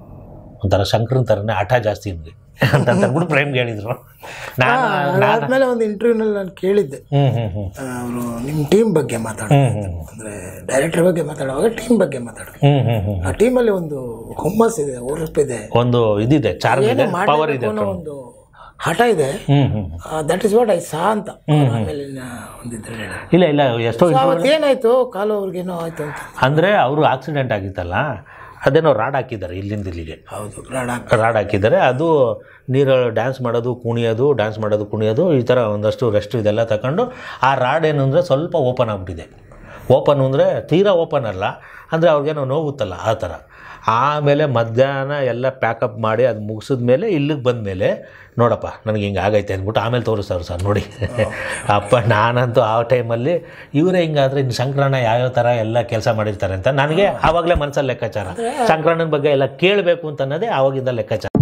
ಒಂಥರ ಶಂಕರನ ಥರನೇ ಹಠ ಜಾಸ್ತಿ ಇವ್ನಿಗೆ ಅಂತ ಅಂದ್ಬಿಟ್ಟು ಪ್ರೇಮ್ಗೆ ಹೇಳಿದರು ನಾನು ಅದಾದ್ಮೇಲೆ ಒಂದು ಇಂಟರ್ವ್ಯೂನಲ್ಲಿ ನಾನು ಕೇಳಿದ್ದೆ ಹ್ಞೂ ಹ್ಞೂ ಹ್ಞೂ ಅವರು ನಿಮ್ಮ ಟೀಮ್ ಬಗ್ಗೆ ಮಾತಾಡೋ ಅಂದರೆ ಡೈರೆಕ್ಟರ್ ಬಗ್ಗೆ ಮಾತಾಡುವಾಗ ಟೀಮ್ ಬಗ್ಗೆ ಮಾತಾಡೋ ಹ್ಞೂ ಹ್ಞೂ ಹ್ಞೂ ಆ ಟೀಮಲ್ಲಿ ಒಂದು ಹುಮ್ಮಸ್ ಇದೆ ಉರುಪಿದೆ ಒಂದು ಇದಿದೆ ಚಾರ್ಮ್ ಇದೆ ಪವರ್ ಇದೆ ಅನ್ನೋ ಒಂದು ಹಠ ಇದೆ ಹ್ಞೂ ಹ್ಞೂ that is what I saw ಅಂತ ಆಮೇಲೆ ಒಂದಿದ್ರೆ ಇಲ್ಲ ಇಲ್ಲ ಎಷ್ಟೋ ಅವತ್ತೇನಾಯ್ತು ಕಾಲು ಅವ್ರಿಗೇನೋ ಆಯ್ತು ಅಂತ ಅಂದರೆ ಅವರು ಆಕ್ಸಿಡೆಂಟ್ ಆಗಿತ್ತಲ್ಲ ಅದೇನೋ ರಾಡ್ ಹಾಕಿದ್ದಾರೆ ಇಲ್ಲಿಂದ ಇಲ್ಲಿಗೆ ಹೌದು ರಾಡ ರಾಡ್ ಹಾಕಿದ್ದಾರೆ ಅದು ನೀರಲ್ಲಿ ಡ್ಯಾನ್ಸ್ ಮಾಡೋದು ಕುಣಿಯೋದು ಡ್ಯಾನ್ಸ್ ಮಾಡೋದು ಕುಣಿಯೋದು ಈ ಥರ ಒಂದಷ್ಟು ರೆಸ್ಟ್ ಇದೆಲ್ಲ ತಗೊಂಡು ಆ ರಾಡ್ ಏನು ಅಂದರೆ ಸ್ವಲ್ಪ ಓಪನ್ ಆಗಿಬಿಟ್ಟಿದೆ ಓಪನ್ ಅಂದರೆ ತೀರಾ ಓಪನ್ ಅಲ್ಲ ಅಂದರೆ ಅವ್ರಿಗೇನೋ ನೋವುತ್ತಲ್ಲ ಆ ಥರ ಆಮೇಲೆ ಮಧ್ಯಾಹ್ನ ಎಲ್ಲ ಪ್ಯಾಕಪ್ ಮಾಡಿ ಅದು ಮುಗಿಸಿದ ಮೇಲೆ ಇಲ್ಲಿಗೆ ಬಂದ ಮೇಲೆ ನೋಡಪ್ಪ ನನಗೆ ಹಿಂಗೆ ಆಗೈತೆ ಅಂದ್ಬಿಟ್ಟು ಆಮೇಲೆ ತೋರಿಸ್ತಾರೆ ಸರ್ ನೋಡಿ ಅಪ್ಪ ನಾನಂತೂ ಆ ಟೈಮಲ್ಲಿ ಇವರೇ ಹಿಂಗಾದ್ರೆ ಇನ್ನು ಸಂಕ್ರಮಣ ಯಾವ್ಯಾವ ಥರ ಎಲ್ಲ ಕೆಲಸ ಮಾಡಿರ್ತಾರೆ ಅಂತ ನನಗೆ ಆವಾಗಲೇ ಮನಸ್ಸಲ್ಲಿ ಲೆಕ್ಕಾಚಾರ ಸಂಕ್ರಮಣದ ಬಗ್ಗೆ ಎಲ್ಲ ಕೇಳಬೇಕು ಅಂತ ಅನ್ನೋದೇ ಆವಾಗಿಂದ ಲೆಕ್ಕಾಚಾರ